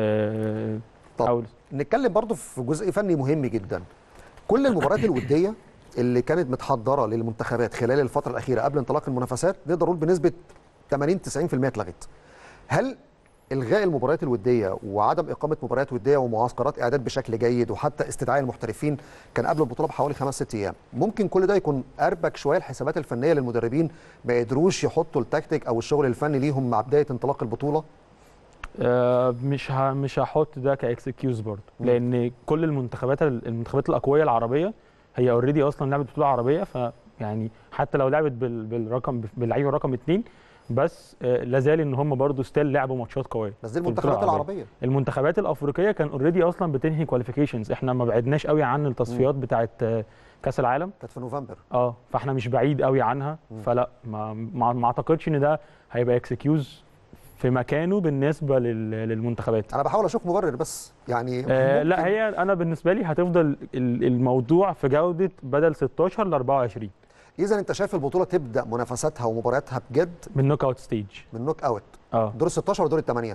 آه، طب. أول نتكلم برضو في جزء فني مهم جدا كل المباريات الوديه اللي كانت متحضره للمنتخبات خلال الفتره الاخيره قبل انطلاق المنافسات نقدر نقول بنسبه 80 90% اتلغت هل الغاء المباريات الوديه وعدم اقامه مباريات وديه ومعسكرات اعداد بشكل جيد وحتى استدعاء المحترفين كان قبل البطوله بحوالي خمس ست ايام ممكن كل ده يكون اربك شويه الحسابات الفنيه للمدربين ما قدروش يحطوا التكتيك او الشغل الفني ليهم مع بدايه انطلاق البطوله آه، مش ه... مش هحط ده كاكسكيوز برضه مم. لان كل المنتخبات المنتخبات الاقويه العربيه هي اوريدي اصلا لعبت بطوله عربيه فيعني حتى لو لعبت بال... بالرقم باللعيبه رقم اثنين بس آه، لازال ان هم برضه ستيل لعبوا ماتشات قويه بس دي في البطولة المنتخبات العربيه المنتخبات الافريقيه كان اوريدي اصلا بتنهي كواليفيكيشنز احنا ما بعدناش قوي عن التصفيات بتاعه آه، كاس العالم كانت في نوفمبر اه فاحنا مش بعيد قوي عنها مم. فلا ما, ما, ما اعتقدش ان ده هيبقى اكسكيوز في مكانه بالنسبه لل... للمنتخبات انا بحاول اشوف مبرر بس يعني آه لا ممكن- هي انا بالنسبه لي هتفضل ال- الموضوع في جوده بدل 16 ل 24 اذا انت شايف البطوله تبدا منافساتها ومبارياتها بجد من نوك اوت ستيج من نوك اوت اه دور ال 16 ودور الثمانيه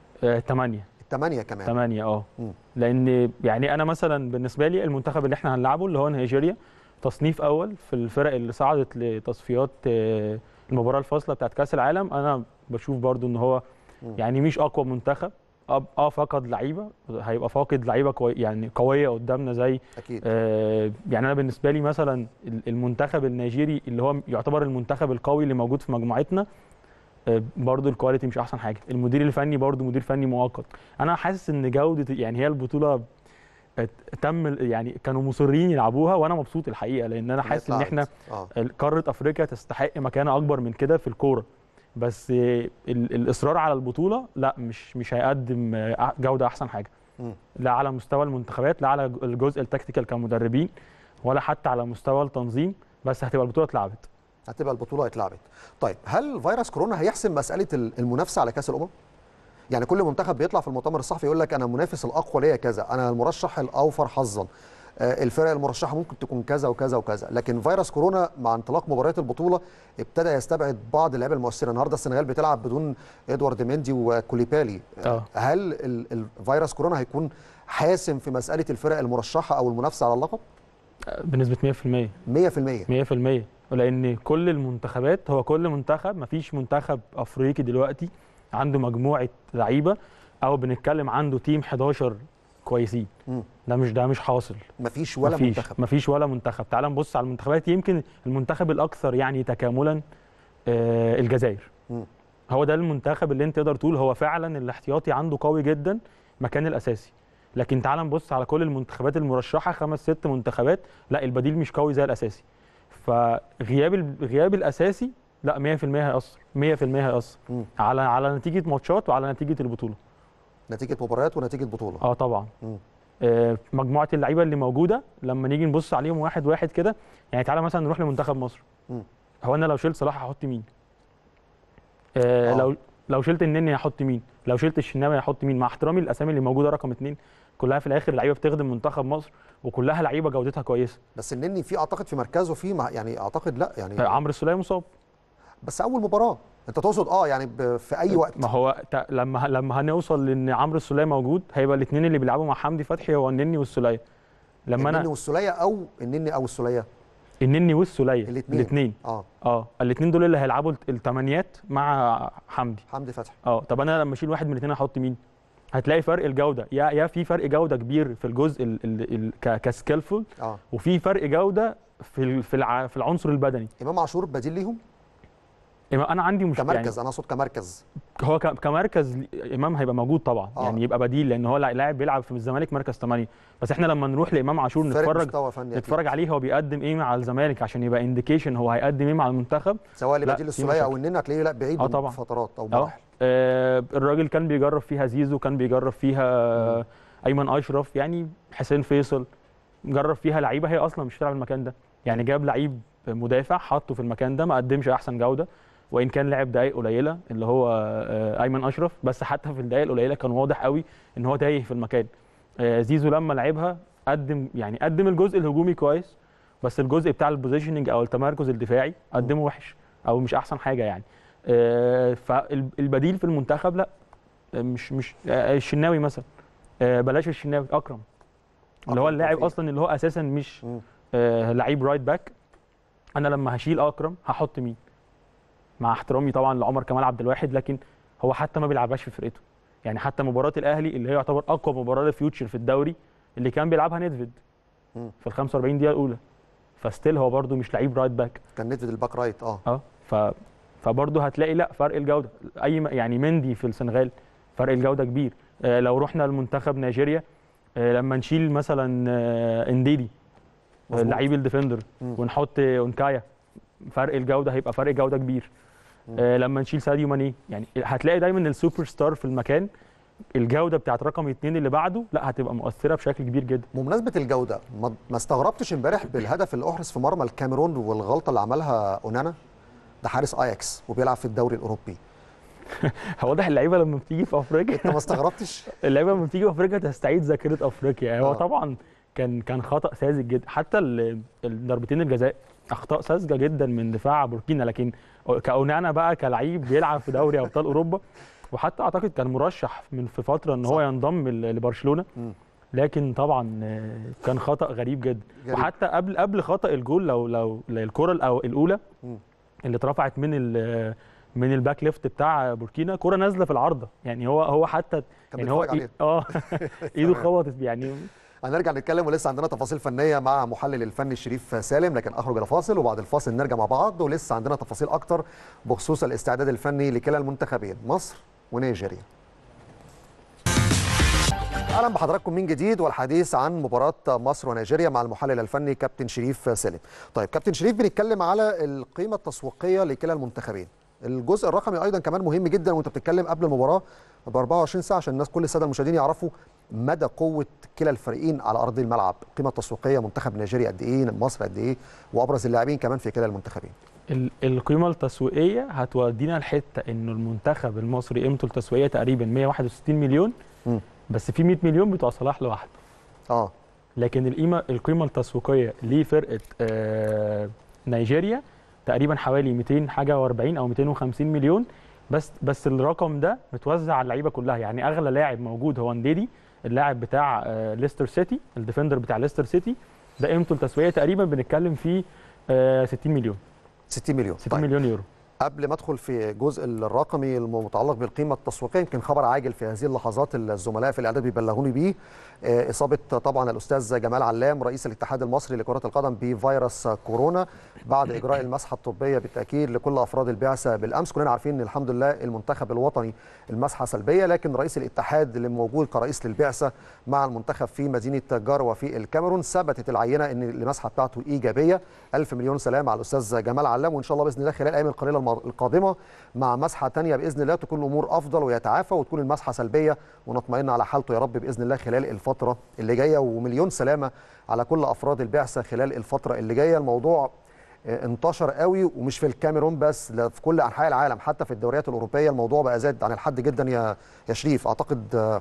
8 الثمانيه كمان 8 اه مم. لان يعني انا مثلا بالنسبه لي المنتخب اللي احنا هنلعبه اللي هو نيجيريا تصنيف اول في الفرق اللي صعدت لتصفيات آه، المباراه الفاصله بتاعت كاس العالم انا بشوف برضو ان هو مم. يعني مش اقوى منتخب اه آه، فقد لعيبه هيبقى فاقد لعيبه كوي يعني قويه قدامنا زي اكيد آه، يعني انا بالنسبه لي مثلا ال- المنتخب النيجيري اللي هو يعتبر المنتخب القوي اللي موجود في مجموعتنا آه، برضو الكواليتي مش احسن حاجه المدير الفني برضو مدير فني مؤقت انا حاسس ان جوده يعني هي البطوله ات- تم ال- يعني كانوا مصرين يلعبوها وانا مبسوط الحقيقه لان انا حاسس ان احنا اه قاره افريقيا تستحق مكانه اكبر من كده في الكوره بس آه، ال- الاصرار على البطوله لا مش مش هيقدم آه، جوده احسن حاجه مم. لا على مستوى المنتخبات لا على الجزء التكتيكال كمدربين ولا حتى على مستوى التنظيم بس هتبقى البطوله اتلعبت هتبقى البطوله اتلعبت طيب هل فيروس كورونا هيحسم مساله ال- المنافسه على كاس الامم يعني كل منتخب بيطلع في المؤتمر الصحفي يقول لك انا المنافس الاقوى ليا كذا انا المرشح الاوفر حظا آه، الفرق المرشحه ممكن تكون كذا وكذا وكذا لكن فيروس كورونا مع انطلاق مباريات البطوله ابتدى يستبعد بعض اللعيبه المؤثره النهارده السنغال بتلعب بدون ادوارد مندي وكوليبالي آه. هل ال- الفيروس كورونا هيكون حاسم في مساله الفرق المرشحه او المنافسه على اللقب آه، بنسبه 100% 100% 100% لان كل المنتخبات هو كل منتخب مفيش منتخب افريقي دلوقتي عنده مجموعه لعيبه او بنتكلم عنده تيم 11 كويسين مم. ده مش ده مش حاصل مفيش ولا مفيش منتخب مفيش ولا منتخب تعال نبص على المنتخبات يمكن المنتخب الاكثر يعني تكاملا آه، الجزائر مم. هو ده المنتخب اللي انت تقدر تقول هو فعلا الاحتياطي عنده قوي جدا مكان الاساسي لكن تعال نبص على كل المنتخبات المرشحه خمس ست منتخبات لا البديل مش قوي زي الاساسي فغياب ال- غياب الاساسي لا 100% هيأثر 100% هيأثر مم. على على نتيجه ماتشات وعلى نتيجه البطوله نتيجه مباريات ونتيجه بطوله اه طبعا مم. آه، مجموعه اللعيبه اللي موجوده لما نيجي نبص عليهم واحد واحد كده يعني تعالى مثلا نروح لمنتخب مصر مم. هو انا لو شلت صلاح هحط مين آه آه. لو لو شلت النني هحط مين لو شلت الشناوي هحط مين مع احترامي الاسامي اللي موجوده رقم اتنين كلها في الاخر لعيبه بتخدم منتخب مصر وكلها لعيبه جودتها كويسه بس النني في اعتقد في مركزه في مع يعني اعتقد لا يعني آه، عمرو السوليه مصاب بس اول مباراه انت تقصد اه يعني ب- في اي وقت ما هو ت- لما لما هنوصل لان عمرو السوليه موجود هيبقى الاثنين اللي بيلعبوا مع حمدي فتحي هو النني والسوليه لما النني انا والسوليه او النني او السوليه النني والسوليه الاتنين. الاثنين اه اه الاثنين دول اللي هيلعبوا الثمانيات مع حمدي حمدي فتحي اه طب انا لما اشيل واحد من الاثنين احط مين هتلاقي فرق الجوده يا يا في فرق جوده كبير في الجزء ال ال ال ك- كسكيلفول اه وفي فرق جوده في ال- في الع- في العنصر البدني امام عاشور بديل ليهم انا عندي مش يعني كمركز انا اقصد كمركز هو ك- كمركز امام هيبقى موجود طبعا آه. آه. يعني يبقى بديل لان هو لاعب بيلعب في الزمالك مركز 8 بس احنا لما نروح لامام عاشور فارق نتفرج مستوى فني أكيد. نتفرج عليه هو بيقدم ايه مع الزمالك عشان يبقى انديكيشن هو هيقدم ايه مع المنتخب سواء لا، لبديل في السوليه او مشاكل. النني هتلاقيه لا بعيد آه طبعاً. فترات او اه مراحل آه، الراجل كان بيجرب فيها زيزو كان بيجرب فيها آه، ايمن اشرف يعني حسين فيصل جرب فيها لعيبه هي اصلا مش تلعب المكان ده يعني جاب لعيب مدافع حطه في المكان ده ما قدمش احسن جوده وان كان لعب دقائق قليله اللي هو آه، ايمن اشرف بس حتى في الدقائق القليله كان واضح قوي ان هو تايه في المكان آه، زيزو لما لعبها قدم يعني قدم الجزء الهجومي كويس بس الجزء بتاع البوزيشننج او التمركز الدفاعي قدمه وحش او مش احسن حاجه يعني آه، فالبديل في المنتخب لا آه، مش مش آه، الشناوي مثلا آه، بلاش الشناوي اكرم اللي هو أكرم اللاعب توفيق. اصلا اللي هو اساسا مش مم. آه، لعيب رايت باك انا لما هشيل اكرم هحط مين مع احترامي طبعا لعمر كمال عبد الواحد لكن هو حتى ما بيلعبهاش في فرقته يعني حتى مباراه الاهلي اللي هي يعتبر اقوى مباراه لفيوتشر في الدوري اللي كان بيلعبها نيدفيد مم. في ال 45 دقيقه الاولى فستيل هو برده مش لعيب رايت باك كان نيدفيد الباك رايت اه اه ف فبرضه هتلاقي لا فرق الجوده اي م- يعني مندي في السنغال فرق الجوده كبير آه لو رحنا لمنتخب نيجيريا آه لما نشيل مثلا آه انديدي آه مظبوط. لعيب الديفندر مم. ونحط اونكايا فرق الجوده هيبقى فرق جوده كبير آه لما نشيل ساديو ماني يعني هتلاقي دايما السوبر ستار في المكان الجوده بتاعت رقم اتنين اللي بعده لا هتبقى مؤثره بشكل كبير جدا بمناسبه الجوده ما ما استغربتش امبارح بالهدف اللي احرز في مرمى الكاميرون والغلطه اللي عملها اونانا ده حارس اياكس وبيلعب في الدوري الاوروبي واضح اللعيبه لما بتيجي في افريقيا انت ما استغربتش اللعيبه لما بتيجي في افريقيا تستعيد ذاكره افريقيا يعني هو آه. طبعا كان كان خطا ساذج جدا حتى ال- الضربتين الجزاء اخطاء ساذجه جدا من دفاع بوركينا لكن كاونانا بقى كلعيب بيلعب في دوري ابطال اوروبا وحتى اعتقد كان مرشح من في فتره ان هو صح. ينضم ل- لبرشلونه مم. لكن طبعا آه، كان خطا غريب جدا غريب. وحتى قبل قبل خطا الجول لو لو الكره الأو- الاولى مم. اللي اترفعت من ال- من الباك ليفت بتاع بوركينا كره نازله في العارضه يعني هو هو حتى كان يعني هو بيتفرج إيه- اه ايده خبطت يعني هنرجع نتكلم ولسه عندنا تفاصيل فنيه مع محلل الفني الشريف سالم لكن اخرج الى فاصل وبعد الفاصل نرجع مع بعض ولسه عندنا تفاصيل اكتر بخصوص الاستعداد الفني لكلا المنتخبين مصر ونيجيريا اهلا بحضراتكم من جديد والحديث عن مباراه مصر ونيجيريا مع المحلل الفني كابتن شريف سالم طيب كابتن شريف بنتكلم على القيمه التسويقيه لكلا المنتخبين الجزء الرقمي ايضا كمان مهم جدا وانت بتتكلم قبل المباراه ب 24 ساعه عشان الناس كل الساده المشاهدين يعرفوا مدى قوه كلا الفريقين على ارض الملعب القيمه التسويقيه منتخب نيجيريا قد ايه مصر قد ايه وابرز اللاعبين كمان في كلا المنتخبين ال- القيمه التسويقيه هتودينا لحته انه المنتخب المصري قيمته التسويقيه تقريبا 161 مليون مم. بس في 100 مليون بتوع صلاح لوحده اه لكن القيمه القيمه التسويقيه لفرقه آه نيجيريا تقريبا حوالي 200 حاجه و40 او 250 مليون بس بس الرقم ده متوزع على اللعيبه كلها يعني اغلى لاعب موجود هو نديدي اللاعب بتاع آه ليستر سيتي الديفندر بتاع ليستر سيتي ده قيمته التسويقيه تقريبا بنتكلم في آه 60 مليون 60 مليون 60 مليون يورو قبل ما ادخل في الجزء الرقمي المتعلق بالقيمه التسويقيه يمكن خبر عاجل في هذه اللحظات الزملاء في الاعداد بيبلغوني بيه آه، اصابه طبعا الاستاذ جمال علام رئيس الاتحاد المصري لكره القدم بفيروس كورونا بعد اجراء المسحه الطبيه بالتاكيد لكل افراد البعثه بالامس كلنا عارفين ان الحمد لله المنتخب الوطني المسحه سلبيه لكن رئيس الاتحاد اللي موجود كرئيس للبعثه مع المنتخب في مدينه جاروا في الكاميرون ثبتت العينه ان المسحه بتاعته ايجابيه ألف مليون سلام على الاستاذ جمال علام وان شاء الله باذن الله خلال الايام القليله الم- القادمه مع مسحه ثانيه باذن الله تكون الامور افضل ويتعافى وتكون المسحه سلبيه ونطمئن على حالته يا رب باذن الله خلال الفتره اللي جايه ومليون سلامه على كل افراد البعثه خلال الفتره اللي جايه الموضوع آه، انتشر قوي ومش في الكاميرون بس لا في كل انحاء العالم حتى في الدوريات الاوروبيه الموضوع بقى زاد عن الحد جدا يا يا شريف اعتقد آه،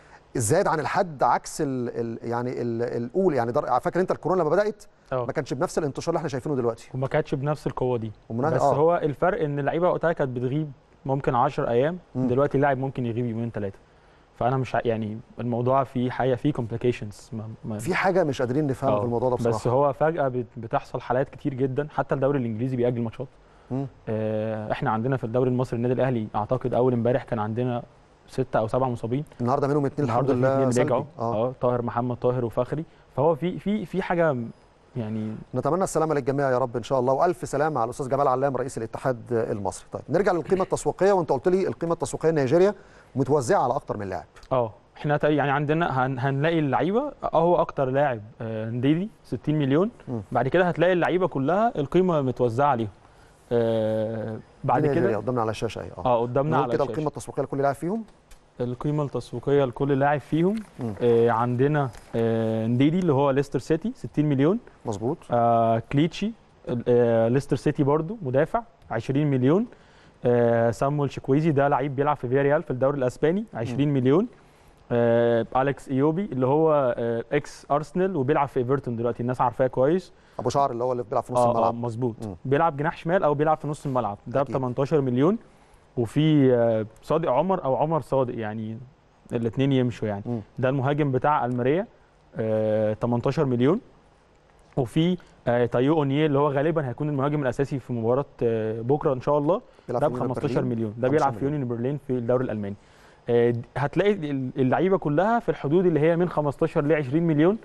زاد عن الحد عكس ال ال يعني ال الاول يعني در- فاكر انت الكورونا لما بدات اه ما كانش بنفس الانتشار اللي احنا شايفينه دلوقتي وما كانتش بنفس القوه دي ومنها- بس آه. هو الفرق ان اللعيبه وقتها كانت بتغيب ممكن 10 ايام مم. دلوقتي اللاعب ممكن يغيب يومين ثلاثه فانا مش ع- يعني الموضوع فيه حاجه فيه كومبليكيشنز في حاجه مش قادرين نفهمها آه. في الموضوع ده بصراحه بس هو فجاه بت- بتحصل حالات كتير جدا حتى الدوري الانجليزي بيأجل ماتشات مم. آه، احنا عندنا في الدوري المصري النادي الاهلي اعتقد اول امبارح كان عندنا ستة او سبعة مصابين النهارده منهم اتنين الحمد النهارده في لله اتنين سلبي رجعوا اه اه طاهر محمد طاهر وفخري فهو في في في حاجه يعني نتمنى السلامه للجميع يا رب ان شاء الله والف سلامه على الاستاذ جمال علام رئيس الاتحاد المصري طيب نرجع للقيمه التسويقيه وانت قلت لي القيمه التسويقيه نيجيريا متوزعه على اكتر من لاعب اه احنا تق- يعني عندنا هن هنلاقي اللعيبه اهو اكتر لاعب آه، نديدي 60 مليون مم. بعد كده هتلاقي اللعيبه كلها القيمه متوزعه عليهم آه، بعد دي نيجيريا كده قدامنا على الشاشه اهي اه اه قدامنا نقول على كده الشاشة. القيمه التسويقيه لكل لاعب فيهم القيمه التسويقيه لكل لاعب فيهم مم. آه عندنا آه نديدي اللي هو ليستر سيتي 60 مليون مظبوط آه كليتشي آه ليستر سيتي برضو مدافع 20 مليون آه سامويل شكويزي ده لعيب بيلعب في فياريال في الدوري الاسباني 20 مليون آه اليكس ايوبي اللي هو آه اكس ارسنال وبيلعب في ايفرتون دلوقتي الناس عارفاه كويس ابو شعر اللي هو اللي بيلعب في نص اه, آه الملعب مظبوط مم. بيلعب جناح شمال او بيلعب في نص الملعب ده ب أكيد. 18 مليون وفي آه صادق عمر او عمر صادق يعني الاثنين يمشوا يعني مم. ده المهاجم بتاع الماريا آه 18 مليون وفي آه تايو اونيه اللي هو غالبا هيكون المهاجم الاساسي في مباراه آه بكره ان شاء الله بيلعب ده في ب يونيون 15 برلين. مليون ده 15 بيلعب في مليون. يونيون برلين في الدوري الالماني آه، د- هتلاقي ال- اللعيبه كلها في الحدود اللي هي من 15 ل 20 مليون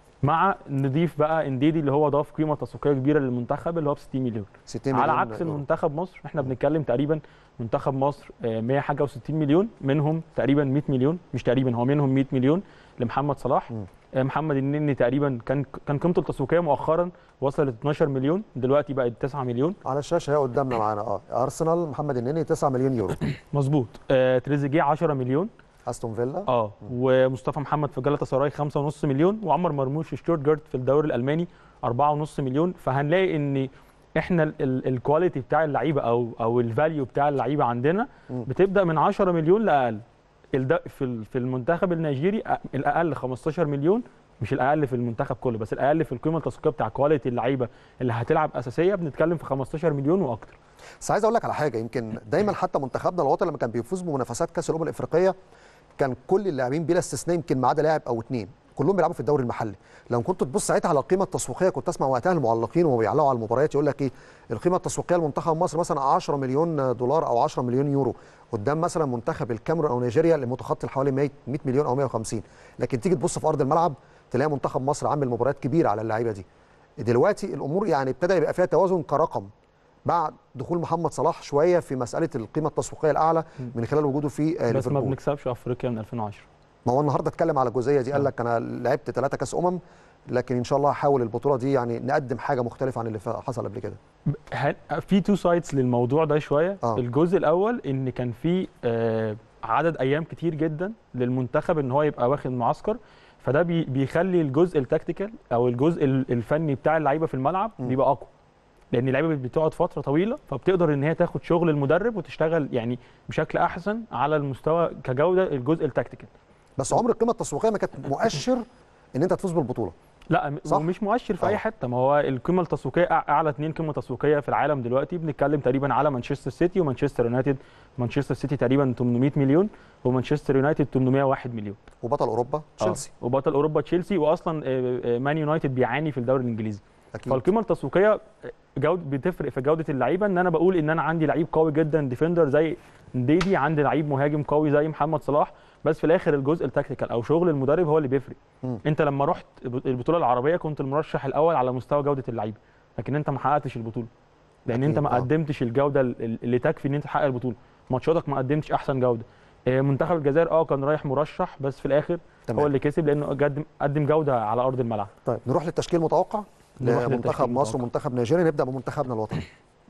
مع نضيف بقى انديدي اللي هو ضاف قيمه تسويقيه كبيره للمنتخب اللي هو ب 60 مليون 60 على مليون عكس يورو. المنتخب مصر احنا بنتكلم تقريبا منتخب مصر آه، 100 حاجه و60 مليون منهم تقريبا 100 مليون مش تقريبا هو منهم 100 مليون لمحمد صلاح مم. آه، محمد النني تقريبا كان كان قيمته التسويقيه مؤخرا وصلت 12 مليون دلوقتي بقت 9 مليون على الشاشه هي قدامنا معانا اه ارسنال محمد النني 9 مليون يورو مظبوط آه، تريزيجيه 10 مليون استون فيلا اه ومصطفى محمد في جلاتا سراي 5.5 مليون وعمر مرموش في شتوتجارت في الدوري الالماني 4.5 مليون فهنلاقي ان احنا ال- ال- الكواليتي بتاع اللعيبه او او الفاليو بتاع اللعيبه عندنا مم. بتبدا من 10 مليون لاقل الد- في ال- في المنتخب النيجيري أ- الاقل 15 مليون مش الاقل في المنتخب كله بس الاقل في القيمه التسويقيه بتاع كواليتي اللعيبه اللي هتلعب اساسيه بنتكلم في 15 مليون واكتر بس عايز اقول لك على حاجه يمكن دايما حتى منتخبنا الوطني لما كان بيفوز بمنافسات كاس الامم الافريقيه كان كل اللاعبين بلا استثناء يمكن ما عدا لاعب او اثنين كلهم بيلعبوا في الدوري المحلي لو كنت تبص ساعتها على القيمه التسويقيه كنت اسمع وقتها المعلقين وهم بيعلقوا على المباريات يقول لك ايه القيمه التسويقيه لمنتخب مصر مثلا 10 مليون دولار او 10 مليون يورو قدام مثلا منتخب الكاميرون او نيجيريا اللي متخطي حوالي 100 100 مليون او 150 لكن تيجي تبص في ارض الملعب تلاقي منتخب مصر عامل مباريات كبيره على اللعيبه دي دلوقتي الامور يعني ابتدى يبقى فيها توازن كرقم بعد دخول محمد صلاح شويه في مساله القيمه التسويقيه الاعلى من خلال وجوده في آه، بس ما ليفربول بنكسبش افريقيا من 2010 ما هو النهارده اتكلم على الجزئيه دي قال لك انا لعبت ثلاثه كاس امم لكن ان شاء الله هحاول البطوله دي يعني نقدم حاجه مختلفه عن اللي فا- حصل قبل كده ه- في تو سايدز للموضوع ده شويه آه. آه. الجزء الاول ان كان في آه، عدد ايام كتير جدا للمنتخب ان هو يبقى واخد معسكر فده بي- بيخلي الجزء التكتيكال او الجزء ال- الفني بتاع اللعيبه في الملعب م. بيبقى اقوى لان اللعيبه بتقعد فتره طويله فبتقدر ان هي تاخد شغل المدرب وتشتغل يعني بشكل احسن على المستوى كجوده الجزء التكتيكال بس عمر القيمه التسويقيه ما كانت مؤشر ان انت تفوز بالبطوله لا م- صح؟ ومش مؤشر في آه. اي حته ما هو القيمه التسويقيه أع- اعلى اثنين قيمه تسويقيه في العالم دلوقتي بنتكلم تقريبا على مانشستر سيتي ومانشستر يونايتد مانشستر سيتي تقريبا 800 مليون ومانشستر يونايتد 801 مليون وبطل اوروبا تشيلسي آه. وبطل اوروبا تشيلسي واصلا آه، آه، مان يونايتد بيعاني في الدوري الانجليزي اكيد فالقيمه التسويقيه جود بتفرق في جوده اللعيبه ان انا بقول ان انا عندي لعيب قوي جدا ديفندر زي نديدي عندي لعيب مهاجم قوي زي محمد صلاح بس في الاخر الجزء التكتيكال او شغل المدرب هو اللي بيفرق مم. انت لما رحت البطوله العربيه كنت المرشح الاول على مستوى جوده اللعيبه لكن انت ما حققتش البطوله لان أكيد، انت ما آه. قدمتش الجوده ال- اللي تكفي ان انت تحقق البطوله ماتشاتك ما قدمتش احسن جوده آه، منتخب الجزائر اه كان رايح مرشح بس في الاخر تمام. هو اللي كسب لانه قدم قدم جوده على ارض الملعب طيب نروح للتشكيل المتوقع نروح لمنتخب للتشكيل مصر المتوقع. ومنتخب نيجيريا نبدا بمنتخبنا الوطني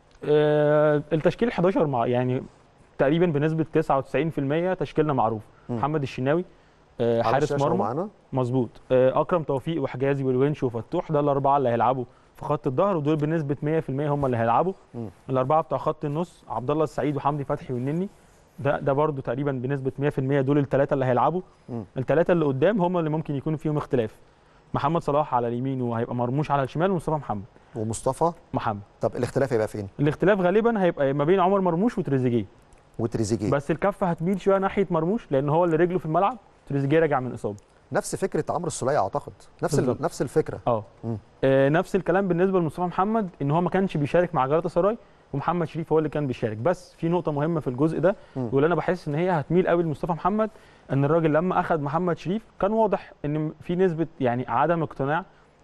آه، التشكيل 11 مع يعني تقريبا بنسبه 99% تشكيلنا معروف مم. محمد الشناوي آه، على حارس الشاشة مرمى ومعانا مظبوط آه، اكرم توفيق وحجازي والونش وفتوح ده الاربعه اللي هيلعبوا في خط الظهر ودول بنسبه 100% هم اللي هيلعبوا مم. الاربعه بتوع خط النص عبد الله السعيد وحمدي فتحي والنني ده ده برده تقريبا بنسبه 100% دول الثلاثه اللي هيلعبوا مم. الثلاثه اللي قدام هم اللي ممكن يكون فيهم اختلاف محمد صلاح على اليمين وهيبقى مرموش على الشمال ومصطفى محمد ومصطفى محمد طب الاختلاف هيبقى فين الاختلاف غالبا هيبقى ما بين عمر مرموش وتريزيجيه وتريزيجيه بس الكفه هتميل شويه ناحيه مرموش لان هو اللي رجله في الملعب تريزيجيه راجع من اصابه نفس فكره عمرو السوليه اعتقد نفس ال... بالظبط. نفس الفكره اه مم. آه، نفس الكلام بالنسبه لمصطفى محمد ان هو ما كانش بيشارك مع جلاتا سراي ومحمد شريف هو اللي كان بيشارك بس في نقطه مهمه في الجزء ده مم. واللي انا بحس ان هي هتميل قوي لمصطفى محمد ان الراجل لما اخذ محمد شريف كان واضح ان في نسبه يعني عدم اقتناع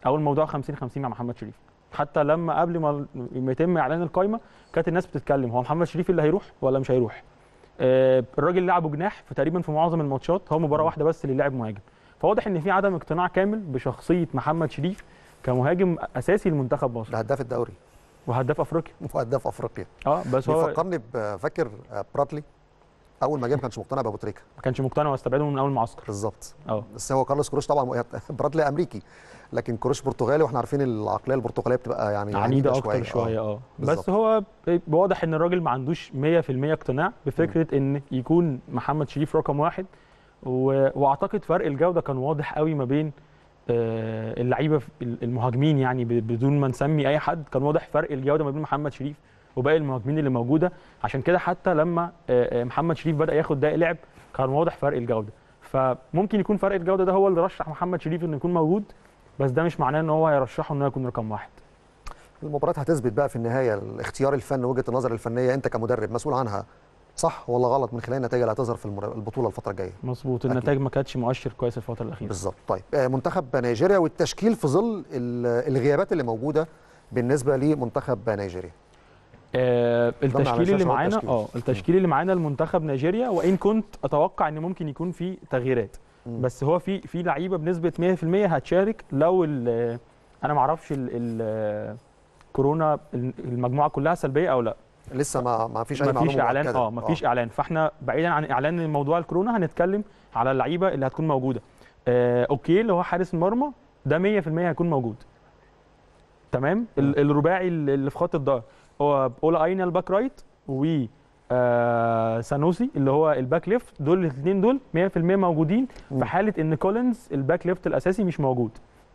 او الموضوع 50 50 مع محمد شريف حتى لما قبل ما ما يتم اعلان القائمه كانت الناس بتتكلم هو محمد شريف اللي هيروح ولا مش هيروح آه، الراجل لعبه جناح في تقريبا في معظم الماتشات هو مباراه واحده بس اللي لعب مهاجم فواضح ان في عدم اقتناع كامل بشخصيه محمد شريف كمهاجم اساسي لمنتخب مصر ده هداف الدوري وهداف افريقيا وهداف افريقيا اه بس هو بيفكرني بفاكر براتلي اول ما جه ما كانش مقتنع بابو تريكه ما كانش مقتنع واستبعده من اول معسكر بالظبط اه بس هو كارلوس كروش طبعا براتلي امريكي لكن كروش برتغالي واحنا عارفين العقليه البرتغاليه بتبقى يعني عنيده اكتر شويه اه بالظبط. بس هو واضح ان الراجل ما عندوش 100% اقتناع بفكره ان يكون محمد شريف رقم واحد و... واعتقد فرق الجوده كان واضح قوي ما بين آه، اللعيبه في- المهاجمين يعني ب- بدون ما نسمي اي حد كان واضح فرق الجوده ما بين محمد شريف وباقي المهاجمين اللي موجوده عشان كده حتى لما آه، آه، محمد شريف بدا ياخد دقائق لعب كان واضح فرق الجوده فممكن يكون فرق الجوده ده هو اللي رشح محمد شريف انه يكون موجود بس ده مش معناه ان هو هيرشحه انه يكون رقم واحد المباراه هتثبت بقى في النهايه الاختيار الفني وجهه النظر الفنيه انت كمدرب مسؤول عنها صح ولا غلط من خلال النتائج اللي هتظهر في المر- البطوله الفتره الجايه مظبوط أكيد. النتائج ما كانتش مؤشر كويس الفتره الاخيره بالظبط طيب آه، منتخب نيجيريا والتشكيل في ظل ال- الغيابات اللي موجوده بالنسبه لمنتخب نيجيريا آه على التشكيل الشاشة اللي هو معانا التشكيل. اه التشكيل اللي معانا لمنتخب نيجيريا وان كنت اتوقع ان ممكن يكون في تغييرات مم. بس هو في في لعيبه بنسبه 100% هتشارك لو ال- انا ما اعرفش ال- ال- كورونا المجموعه كلها سلبيه او لا لسه ما ما فيش اي ما معلومه فيش اعلان مؤكدة. اه ما فيش اعلان فاحنا بعيدا عن اعلان موضوع الكورونا هنتكلم على اللعيبه اللي هتكون موجوده آه اوكي اللي هو حارس المرمى ده 100% هيكون موجود تمام ال- الرباعي اللي في خط الظهر هو اولا اينا الباك رايت و آه سانوسي اللي هو الباك ليفت دول الاثنين دول 100% موجودين مم. في حاله ان كولينز الباك ليفت الاساسي مش موجود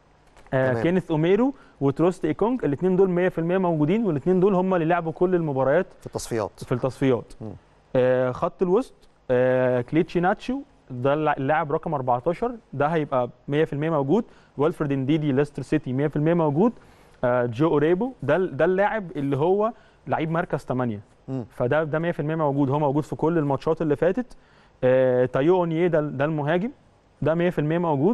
آه تمام. كينيث اوميرو وتروست ايكونج الاثنين دول 100% موجودين والاثنين دول هم اللي لعبوا كل المباريات في التصفيات في التصفيات مم. آه خط الوسط آه كليتشي ناتشو ده الل- اللاعب رقم 14 ده هيبقى 100% موجود والفريد انديدي ليستر سيتي 100% موجود آه جو اوريبو ده ال- ده اللاعب اللي هو لعيب مركز 8 مم. فده ده 100% موجود هو موجود في كل الماتشات اللي فاتت آه تايو اونيه ده ده المهاجم ده 100% موجود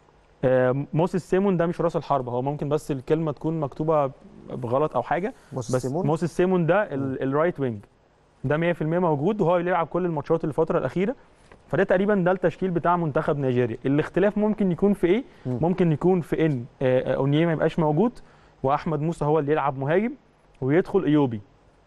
آه موسيس سيمون ده مش راس الحربه هو ممكن بس الكلمه تكون مكتوبه بغلط او حاجه موسى بس سيمون موسيس سيمون ده ال- الرايت وينج ده 100% موجود وهو بيلعب كل الماتشات الفتره الاخيره فده تقريبا ده التشكيل بتاع منتخب نيجيريا الاختلاف ممكن يكون في ايه مم. ممكن يكون في ان آه، آه، اونيه ما يبقاش موجود واحمد موسى هو اللي يلعب مهاجم ويدخل ايوبي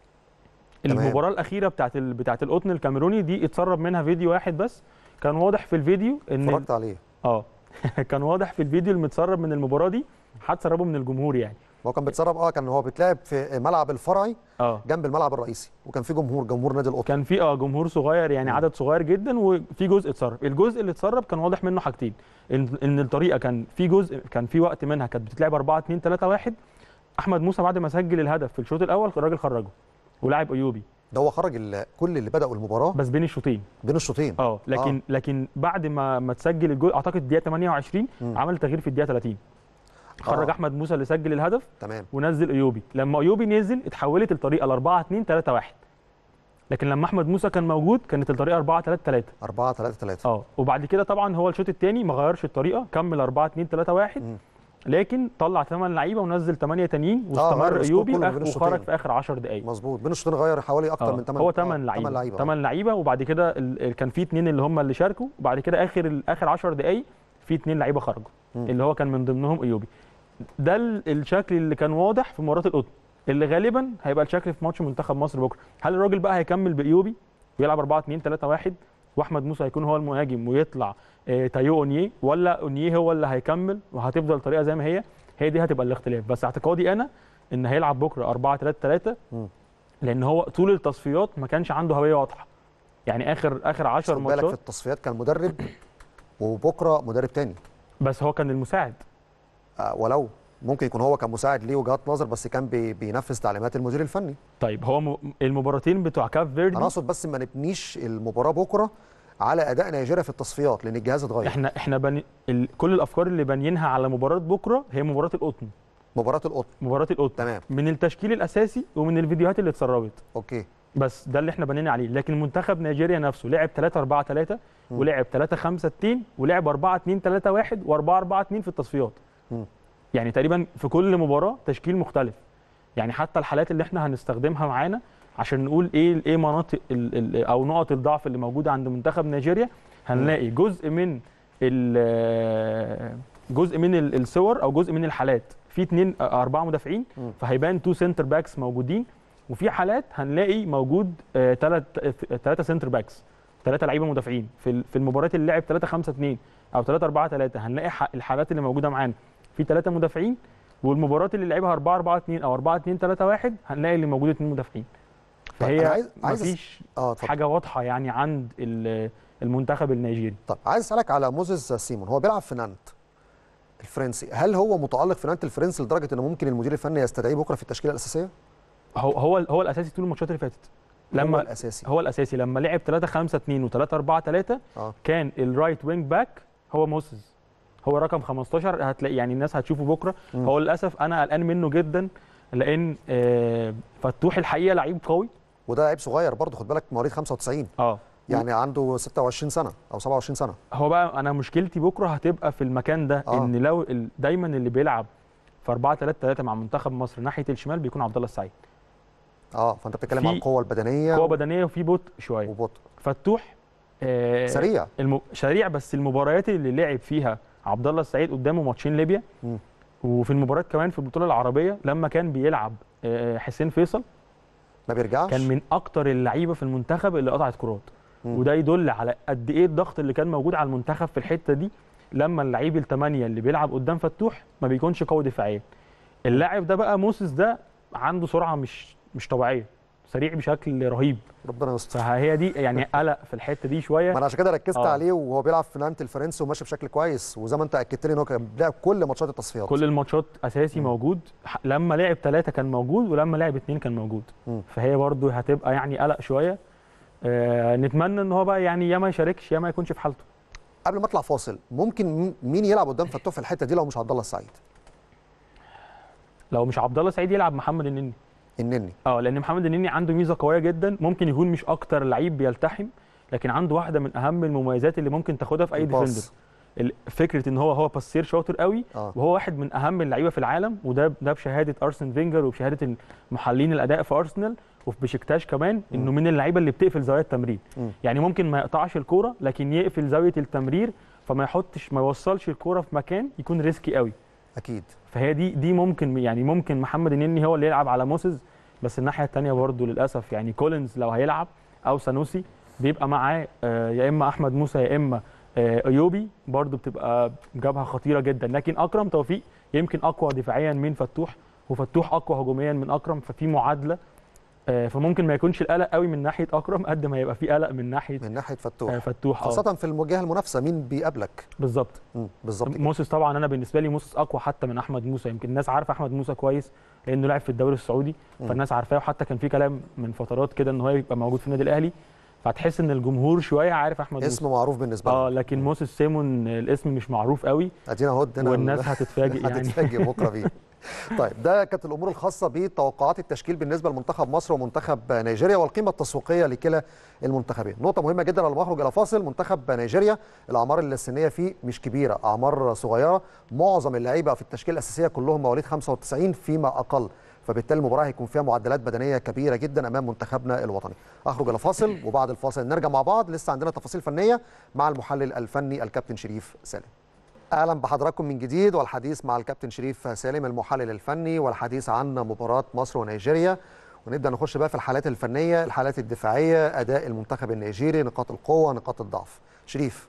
تمام. المباراه الاخيره بتاعت ال... بتاعت القطن الكاميروني دي اتسرب منها فيديو واحد بس كان واضح في الفيديو ان اتفرجت عليه اه كان واضح في الفيديو المتسرب من المباراه دي حد سربه من الجمهور يعني هو كان بيتسرب اه كان هو بيتلعب في ملعب الفرعي اه جنب الملعب الرئيسي وكان في جمهور جمهور نادي القطن كان في اه جمهور صغير يعني مم. عدد صغير جدا وفي جزء اتسرب الجزء اللي اتسرب كان واضح منه حاجتين ان ان الطريقه كان في جزء كان في وقت منها كانت بتتلعب 4 2 3 1 احمد موسى بعد ما سجل الهدف في الشوط الاول الراجل خرجه ولاعب ايوبي ده هو خرج ال- كل اللي بداوا المباراه بس بين الشوطين بين الشوطين اه لكن آه. لكن بعد ما ما تسجل الجول اعتقد الدقيقه 28 مم. عمل تغيير في الدقيقه 30 خرج آه. احمد موسى اللي سجل الهدف تمام ونزل ايوبي لما ايوبي نزل اتحولت الطريقه ل 4 2 3 1 لكن لما احمد موسى كان موجود كانت الطريقه 4 3 3 4 3 3 اه وبعد كده طبعا هو الشوط الثاني ما غيرش الطريقه كمل 4 2 3 1 مم. لكن طلع 8 لعيبه ونزل 8 تانيين غير واستمر السكور ايوبي كله آخر- بين وخرج الشوطين. في اخر 10 دقائق مظبوط بين الشوطين غير حوالي اكتر آه، من 8 هو 8 لعيبه 8 لعيبه 8 لعيبه وبعد كده ال- ال- كان في اثنين اللي هم اللي شاركوا وبعد كده اخر ال- اخر 10 دقائق في اثنين لعيبه خرجوا مم. اللي هو كان من ضمنهم ايوبي ده ال- الشكل اللي كان واضح في مباراه القطن اللي غالبا هيبقى الشكل في ماتش منتخب مصر بكره هل الراجل بقى هيكمل بايوبي ويلعب 4 2 3 1 واحمد موسى هيكون هو المهاجم ويطلع آه، تايو اونيه ولا اونيه هو اللي هيكمل وهتفضل الطريقه زي ما هي هي دي هتبقى الاختلاف بس اعتقادي انا ان هيلعب بكره 4 3 3 مم. لان هو طول التصفيات ما كانش عنده هويه واضحه يعني اخر اخر 10 خد بالك في ماتشات التصفيات كان مدرب وبكره مدرب تاني بس هو كان المساعد آه ولو ممكن يكون هو كان مساعد ليه وجهات نظر بس كان بي بينفذ تعليمات المدير الفني طيب هو م- المباراتين بتوع كاف فيردي انا اقصد بس ما نبنيش المباراه بكره على اداء نيجيريا في التصفيات لان الجهاز اتغير احنا احنا بني... ال... كل الافكار اللي بانيينها على مباراه بكره هي مباراه القطن مباراه القطن مباراه القطن تمام من التشكيل الاساسي ومن الفيديوهات اللي اتسربت اوكي بس ده اللي احنا بنينا عليه لكن منتخب نيجيريا نفسه لعب 3 4 3 ولعب 3 5 2 ولعب 4 2 3 1 و4 4 2 في التصفيات مم. يعني تقريبا في كل مباراه تشكيل مختلف يعني حتى الحالات اللي احنا هنستخدمها معانا عشان نقول ايه ايه مناطق ال ال او نقط الضعف اللي موجوده عند منتخب نيجيريا هنلاقي جزء من ال- جزء من ال- الصور او جزء من الحالات في اثنين اربعه مدافعين مم. فهيبان تو سنتر باكس موجودين وفي حالات هنلاقي موجود ثلاث ثلاثه سنتر باكس ثلاثه لعيبه مدافعين في ال- في المباريات اللي لعب 3 5 2 او 3 4 3 هنلاقي ح- الحالات اللي موجوده معانا في ثلاثه مدافعين والمباريات اللي لعبها 4 4 2 او 4 2 3 1 هنلاقي اللي موجود اثنين مدافعين طيب، أنا فهي عايز- عايز أس- مفيش اه اتفضل حاجه واضحه يعني عند ال- المنتخب النيجيري طب عايز اسالك على موزيس سيمون هو بيلعب في نانت الفرنسي هل هو متالق في نانت الفرنسي لدرجه انه ممكن المدير الفني يستدعيه بكره في التشكيله الاساسيه هو هو هو الاساسي طول الماتشات اللي فاتت هو لما الاساسي هو الاساسي لما لعب 3 5 2 و3 4 3 اه كان الرايت وينج باك هو موسيس هو رقم 15 هتلاقي يعني الناس هتشوفه بكره مم. هو للاسف انا قلقان منه جدا لان آه، فتوح الحقيقه لعيب قوي وده لعيب صغير برضه خد بالك مواليد 95 اه يعني عنده 26 سنه او 27 سنه هو بقى انا مشكلتي بكره هتبقى في المكان ده آه. ان لو ال- دايما اللي بيلعب في 4 3 3 مع منتخب مصر ناحيه الشمال بيكون عبد الله السعيد اه فانت بتتكلم في عن القوه البدنيه قوه بدنيه وفي بطء شويه وبطء فتوح آه، سريع الم... سريع بس المباريات اللي لعب فيها عبد الله السعيد قدامه ماتشين ليبيا مم. وفي المباريات كمان في البطوله العربيه لما كان بيلعب آه، حسين فيصل ما بيرجعش كان من اكتر اللعيبه في المنتخب اللي قطعت كرات مم. وده يدل على قد ايه الضغط اللي كان موجود على المنتخب في الحته دي لما اللعيب الثمانيه اللي بيلعب قدام فتوح ما بيكونش قوي دفاعيا اللاعب ده بقى موسيس ده عنده سرعه مش مش طبيعيه سريع بشكل رهيب ربنا يستر فهي دي يعني قلق في الحته دي شويه ما انا عشان كده ركزت آه. عليه وهو بيلعب في نانت الفرنسي وماشي بشكل كويس وزي ما انت اكدت لي ان هو كان بيلعب كل ماتشات التصفيات كل الماتشات اساسي مم. موجود ح- لما لعب ثلاثه كان موجود ولما لعب اثنين كان موجود مم. فهي برضو هتبقى يعني قلق شويه آه نتمنى ان هو بقى يعني يا ما يشاركش يا ما يكونش في حالته قبل ما اطلع فاصل ممكن مين- مين يلعب قدام فتوح في الحته دي لو مش عبد الله السعيد لو مش عبد الله سعيد يلعب محمد النني النني اه لان محمد النني عنده ميزه قويه جدا ممكن يكون مش اكتر لعيب بيلتحم لكن عنده واحده من اهم المميزات اللي ممكن تاخدها في اي الباص. ديفندر ال- فكره ان هو هو باسير شاطر قوي اه وهو واحد من اهم اللعيبه في العالم وده ده بشهاده ارسن فينجر وبشهاده محللين الاداء في ارسنال وفي بشكتاش كمان انه من اللعيبه اللي بتقفل زاويه التمرير مم. يعني ممكن ما يقطعش الكوره لكن يقفل زاويه التمرير فما يحطش ما يوصلش الكوره في مكان يكون ريسكي قوي اكيد فهي دي دي ممكن يعني ممكن محمد النني هو اللي يلعب على موسيس بس الناحيه الثانيه برضه للاسف يعني كولينز لو هيلعب او سانوسي بيبقى معاه آه، يا اما احمد موسى يا اما آه، ايوبي برضه بتبقى جبهه خطيره جدا لكن اكرم توفيق يمكن اقوى دفاعيا من فتوح وفتوح اقوى هجوميا من اكرم ففي معادله آه، فممكن ما يكونش القلق قوي من ناحيه اكرم قد ما يبقى في قلق من ناحيه من ناحيه آه، فتوح فتوح اه خاصه في المواجهه المنافسه مين بيقابلك بالظبط مم، بالظبط كده. موسيس طبعا انا بالنسبه لي موسيس اقوى حتى من احمد موسى يمكن الناس عارفه احمد موسى كويس لانه لعب في الدوري السعودي مم. فالناس عارفاه وحتى كان في كلام من فترات كده ان هو يبقى موجود في النادي الاهلي فتحس ان الجمهور شويه عارف احمد موسى اسمه معروف بالنسبه اه لنا لكن موسيس سيمون الاسم مش معروف قوي ادينا اهو ادينا والناس هتتفاجئ يعني هتتفاجئ بكره بيه طيب ده كانت الامور الخاصه بتوقعات التشكيل بالنسبه لمنتخب مصر ومنتخب نيجيريا والقيمه التسويقيه لكلا المنتخبين نقطه مهمه جدا قبل ما اخرج الى فاصل منتخب نيجيريا الاعمار السنيه فيه مش كبيره اعمار صغيره معظم اللعيبه في التشكيله الاساسيه كلهم مواليد 95 فيما اقل فبالتالي المباراه هيكون فيها معدلات بدنيه كبيره جدا امام منتخبنا الوطني اخرج الى فاصل وبعد الفاصل نرجع مع بعض لسه عندنا تفاصيل فنيه مع المحلل الفني الكابتن شريف سالم اهلا بحضراتكم من جديد والحديث مع الكابتن شريف سالم المحلل الفني والحديث عن مباراه مصر ونيجيريا ونبدا نخش بقى في الحالات الفنيه الحالات الدفاعيه اداء المنتخب النيجيري نقاط القوه نقاط الضعف شريف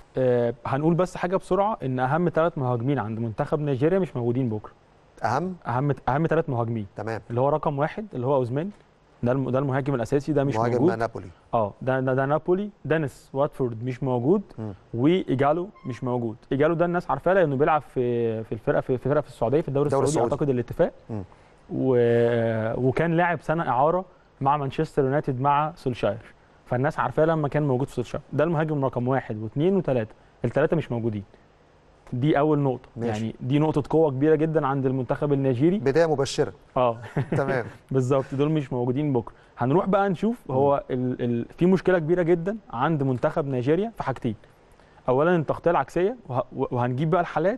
آه هنقول بس حاجه بسرعه ان اهم ثلاث مهاجمين عند منتخب نيجيريا مش موجودين بكره اهم اهم اهم ثلاث مهاجمين تمام اللي هو رقم واحد اللي هو اوزمان ده الم- ده المهاجم الاساسي ده مش مهاجم موجود نابولي اه ده ده, ده نابولي دانيس واتفورد مش موجود مم. وايجالو مش موجود ايجالو ده الناس عارفاه لانه بيلعب في في الفرقه في, في فرقه في السعوديه في الدوري, الدوري السعودي, السعودي. اعتقد الاتفاق مم. و... وكان لاعب سنه اعاره مع مانشستر يونايتد مع سولشاير فالناس عارفاه لما كان موجود في سولشاير ده المهاجم رقم واحد واثنين وثلاثه الثلاثه مش موجودين دي اول نقطه ماشي. يعني دي نقطه قوه كبيره جدا عند المنتخب النيجيري بدايه مبشره اه تمام بالظبط دول مش موجودين بكره هنروح بقى نشوف هو ال ال في مشكله كبيره جدا عند منتخب نيجيريا في حاجتين اولا التغطيه العكسيه وه- وهنجيب بقى الحالات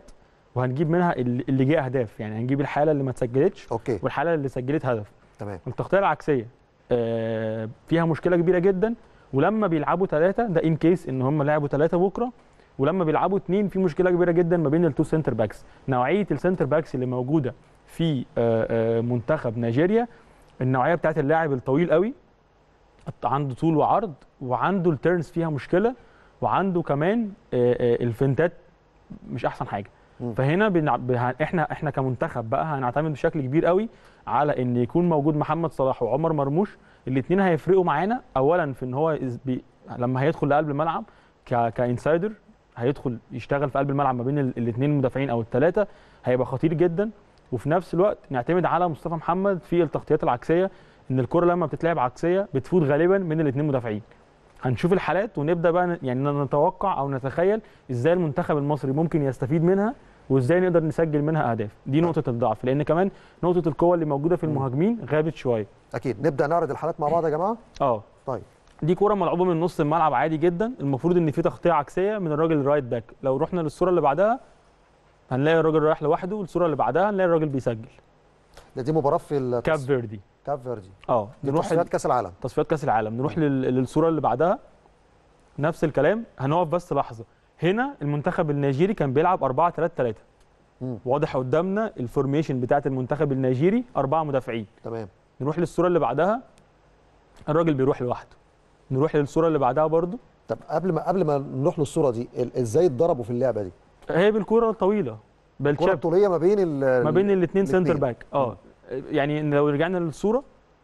وهنجيب منها اللي اللي جه اهداف يعني هنجيب الحاله اللي ما اتسجلتش اوكي والحاله اللي سجلت هدف تمام التغطيه العكسيه آه، فيها مشكله كبيره جدا ولما بيلعبوا ثلاثه ده ان كيس ان هم لعبوا ثلاثه بكره ولما بيلعبوا اثنين في مشكله كبيره جدا ما بين التو سنتر باكس نوعيه السنتر باكس اللي موجوده في آه، آه، منتخب نيجيريا النوعيه بتاعت اللاعب الطويل قوي عنده طول وعرض وعنده التيرنز فيها مشكله وعنده كمان آه، آه، الفنتات مش احسن حاجه مم. فهنا بنع... به- احنا احنا كمنتخب بقى هنعتمد بشكل كبير قوي على ان يكون موجود محمد صلاح وعمر مرموش الاثنين هيفرقوا معانا اولا في ان هو إز- بي... لما هيدخل لقلب الملعب ك... كانسايدر هيدخل يشتغل في قلب الملعب ما بين الاثنين المدافعين او الثلاثه هيبقى خطير جدا وفي نفس الوقت نعتمد على مصطفى محمد في التغطيات العكسيه ان الكره لما بتتلعب عكسيه بتفوت غالبا من الاثنين مدافعين هنشوف الحالات ونبدا بقى ن- يعني نتوقع او نتخيل ازاي المنتخب المصري ممكن يستفيد منها وازاي نقدر نسجل منها اهداف دي نقطه الضعف لان كمان نقطه القوه اللي موجوده في المهاجمين غابت شويه اكيد نبدا نعرض الحالات مع بعض يا جماعه اه طيب دي كوره ملعوبه من نص الملعب عادي جدا المفروض ان في تغطيه عكسيه من الراجل الرايت باك لو رحنا للصوره اللي بعدها هنلاقي الراجل رايح لوحده والصوره اللي بعدها هنلاقي الراجل بيسجل ده دي مباراه في التص- كاب فيردي كاب فيردي اه دي نروح تصفيات كاس العالم تصفيات كاس العالم نروح لل- للصوره اللي بعدها نفس الكلام هنقف بس لحظه هنا المنتخب النيجيري كان بيلعب 4 3 3 مم. واضح قدامنا الفورميشن بتاعت المنتخب النيجيري اربعه مدافعين تمام نروح للصوره اللي بعدها الراجل بيروح لوحده نروح للصوره اللي بعدها برضو طب قبل ما قبل ما نروح للصوره دي ال- ازاي اتضربوا في اللعبه دي هي بالكوره الطويله الكره بالشاب الطوليه ما بين ال- ما بين الاثنين الاتنين. سنتر باك اه يعني لو رجعنا للصوره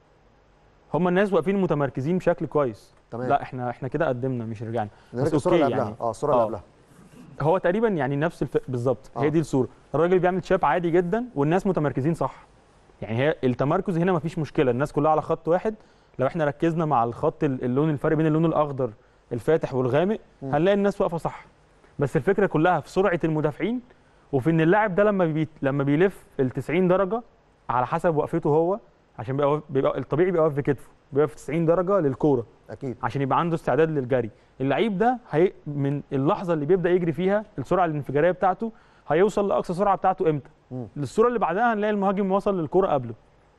هم الناس واقفين متمركزين بشكل كويس تمام لا احنا احنا كده قدمنا مش رجعنا نرجع بس الصوره اللي أوكي قبلها يعني. اه الصوره اللي آه. قبلها هو تقريبا يعني نفس الف... بالظبط آه. هي دي الصوره الراجل بيعمل شاب عادي جدا والناس متمركزين صح يعني هي التمركز هنا مفيش مشكله الناس كلها على خط واحد لو احنا ركزنا مع الخط ال- اللون الفرق بين اللون الاخضر الفاتح والغامق مم. هنلاقي الناس واقفه صح بس الفكره كلها في سرعه المدافعين وفي ان اللاعب ده لما بي... لما بيلف ال 90 درجه على حسب وقفته هو عشان بيبقى, بيبقى الطبيعي بيبقى واقف بكتفه بيبقى في 90 درجه للكوره اكيد عشان يبقى عنده استعداد للجري اللعيب ده هي من اللحظه اللي بيبدا يجري فيها السرعه الانفجاريه بتاعته هيوصل لاقصى سرعه بتاعته امتى مم. للصوره اللي بعدها هنلاقي المهاجم وصل للكره قبله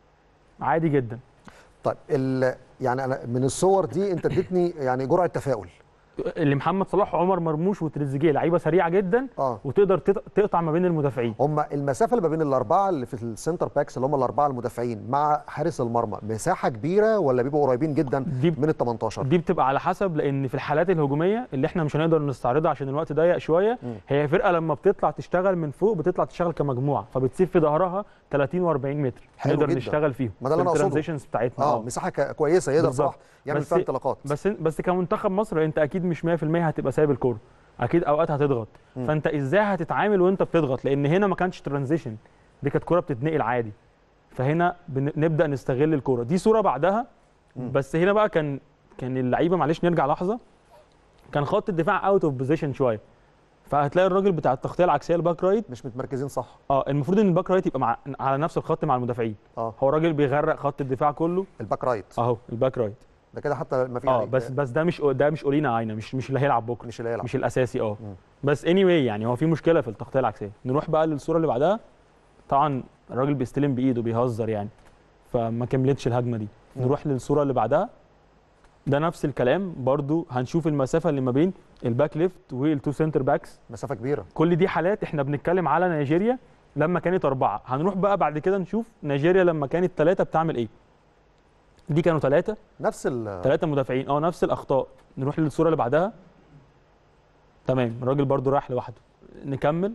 عادي جدا طيب ال... يعني انا من الصور دي انت اديتني يعني جرعه تفاؤل اللي محمد صلاح وعمر مرموش وتريزيجيه لعيبه سريعه جدا اه وتقدر تت- تقطع ما بين المدافعين هم المسافه اللي ما بين الاربعه اللي في السنتر باكس اللي هم الاربعه المدافعين مع حارس المرمى مساحه كبيره ولا بيبقوا قريبين جدا دي من ال 18 دي بتبقى على حسب لان في الحالات الهجوميه اللي احنا مش هنقدر نستعرضها عشان الوقت ضيق شويه مم. هي فرقه لما بتطلع تشتغل من فوق بتطلع تشتغل كمجموعه فبتسيب في ظهرها 30 و40 متر حلو نقدر جدا. نشتغل فيهم ما ده اللي أنا أقصده. الترانزيشنز بتاعتنا اه مساحه ك- كويسه يقدر بالظبط. صلاح يعمل بس- فيها انطلاقات بس بس كمنتخب مصر انت اكيد مش 100% هتبقى سايب الكوره اكيد اوقات هتضغط مم. فانت ازاي هتتعامل وانت بتضغط لان هنا ما كانش ترانزيشن دي كانت كوره بتتنقل عادي فهنا بن- نبدا نستغل الكوره دي صوره بعدها مم. بس هنا بقى كان كان اللعيبه معلش نرجع لحظه كان خط الدفاع اوت اوف بوزيشن شويه فهتلاقي الراجل بتاع التغطيه العكسيه الباك رايت مش متمركزين صح اه المفروض ان الباك رايت يبقى مع على نفس الخط مع المدافعين اه هو راجل بيغرق خط الدفاع كله الباك رايت اهو الباك رايت ده كده حتى ما في اه يعني بس بس ده مش ده مش اولينا عاينا مش مش اللي هيلعب بكره مش اللي هيلعب مش الاساسي اه مم. بس اني anyway يعني هو في مشكله في التغطيه العكسيه نروح بقى للصوره اللي بعدها طبعا الراجل بيستلم بايده بيهزر يعني فما كملتش الهجمه دي مم. نروح للصوره اللي بعدها ده نفس الكلام برضو هنشوف المسافه اللي ما بين الباك ليفت والتو سنتر باكس مسافه كبيره كل دي حالات احنا بنتكلم على نيجيريا لما كانت أربعة هنروح بقى بعد كده نشوف نيجيريا لما كانت ثلاثة بتعمل إيه دي كانوا ثلاثة نفس ال ثلاثة مدافعين اه نفس الأخطاء نروح للصورة اللي بعدها تمام الراجل برضو راح لوحده نكمل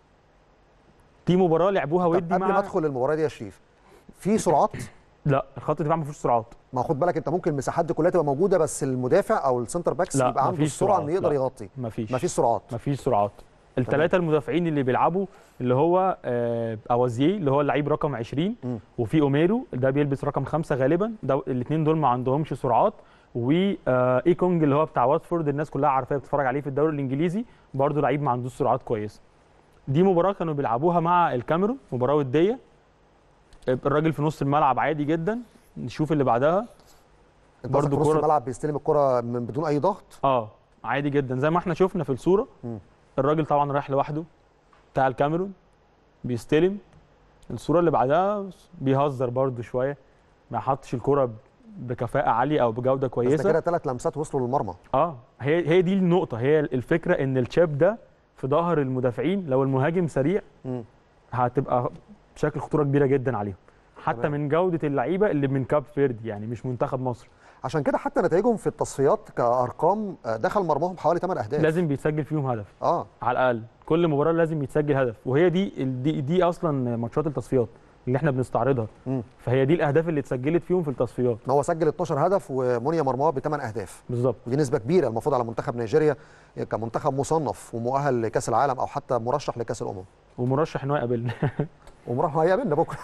دي مباراة لعبوها طب ودي قبل ما مع ادخل المباراه دي يا شريف في سرعات لا الخط الدفاع ما فيهوش سرعات ما خد بالك انت ممكن المساحات دي كلها تبقى موجوده بس المدافع او السنتر باكس لا، يبقى عنده مفيش السرعه سرعات، انه يقدر لا. يغطي ما فيش ما فيش سرعات ما فيش سرعات الثلاثة المدافعين اللي بيلعبوا اللي هو آه، اوازيي اللي هو اللعيب رقم 20 مم. وفي اوميرو ده بيلبس رقم خمسة غالبا ده الاثنين دول ما عندهمش سرعات وايكونج اللي هو بتاع واتفورد الناس كلها عارفاه بتتفرج عليه في الدوري الانجليزي برضه لعيب ما عندوش سرعات كويسه دي مباراه كانوا بيلعبوها مع الكاميرون مباراه وديه الراجل في نص الملعب عادي جدا نشوف اللي بعدها انت برضو برضه في نص كرة- الملعب بيستلم الكره من بدون اي ضغط اه عادي جدا زي ما احنا شفنا في الصوره مم. الراجل طبعا رايح لوحده بتاع الكاميرون بيستلم الصوره اللي بعدها بيهزر برده شويه ما حطش الكره بكفاءه عاليه او بجوده بس ده كويسه كده ثلاث لمسات وصلوا للمرمى اه هي هي دي النقطه هي الفكره ان الشاب ده في ظهر المدافعين لو المهاجم سريع مم. هتبقى بشكل خطوره كبيره جدا عليهم حتى تمام. من جوده اللعيبه اللي من كاب فيردي يعني مش منتخب مصر عشان كده حتى نتائجهم في التصفيات كارقام آه، دخل مرماهم حوالي 8 اهداف لازم بيتسجل فيهم هدف اه على الاقل كل مباراه لازم يتسجل هدف وهي دي دي, دي اصلا ماتشات التصفيات اللي احنا بنستعرضها مم. فهي دي الاهداف اللي اتسجلت فيهم في التصفيات هو سجل 12 هدف ومونيا مرماه بثمان اهداف بالظبط ودي نسبه كبيره المفروض على منتخب نيجيريا كمنتخب مصنف ومؤهل لكاس العالم او حتى مرشح لكاس الامم ومرشح ان هو يقابلنا ومرشح هيقابلنا بكره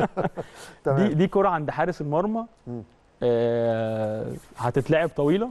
دي دي كره عند حارس المرمى مم. آه هتتلعب طويله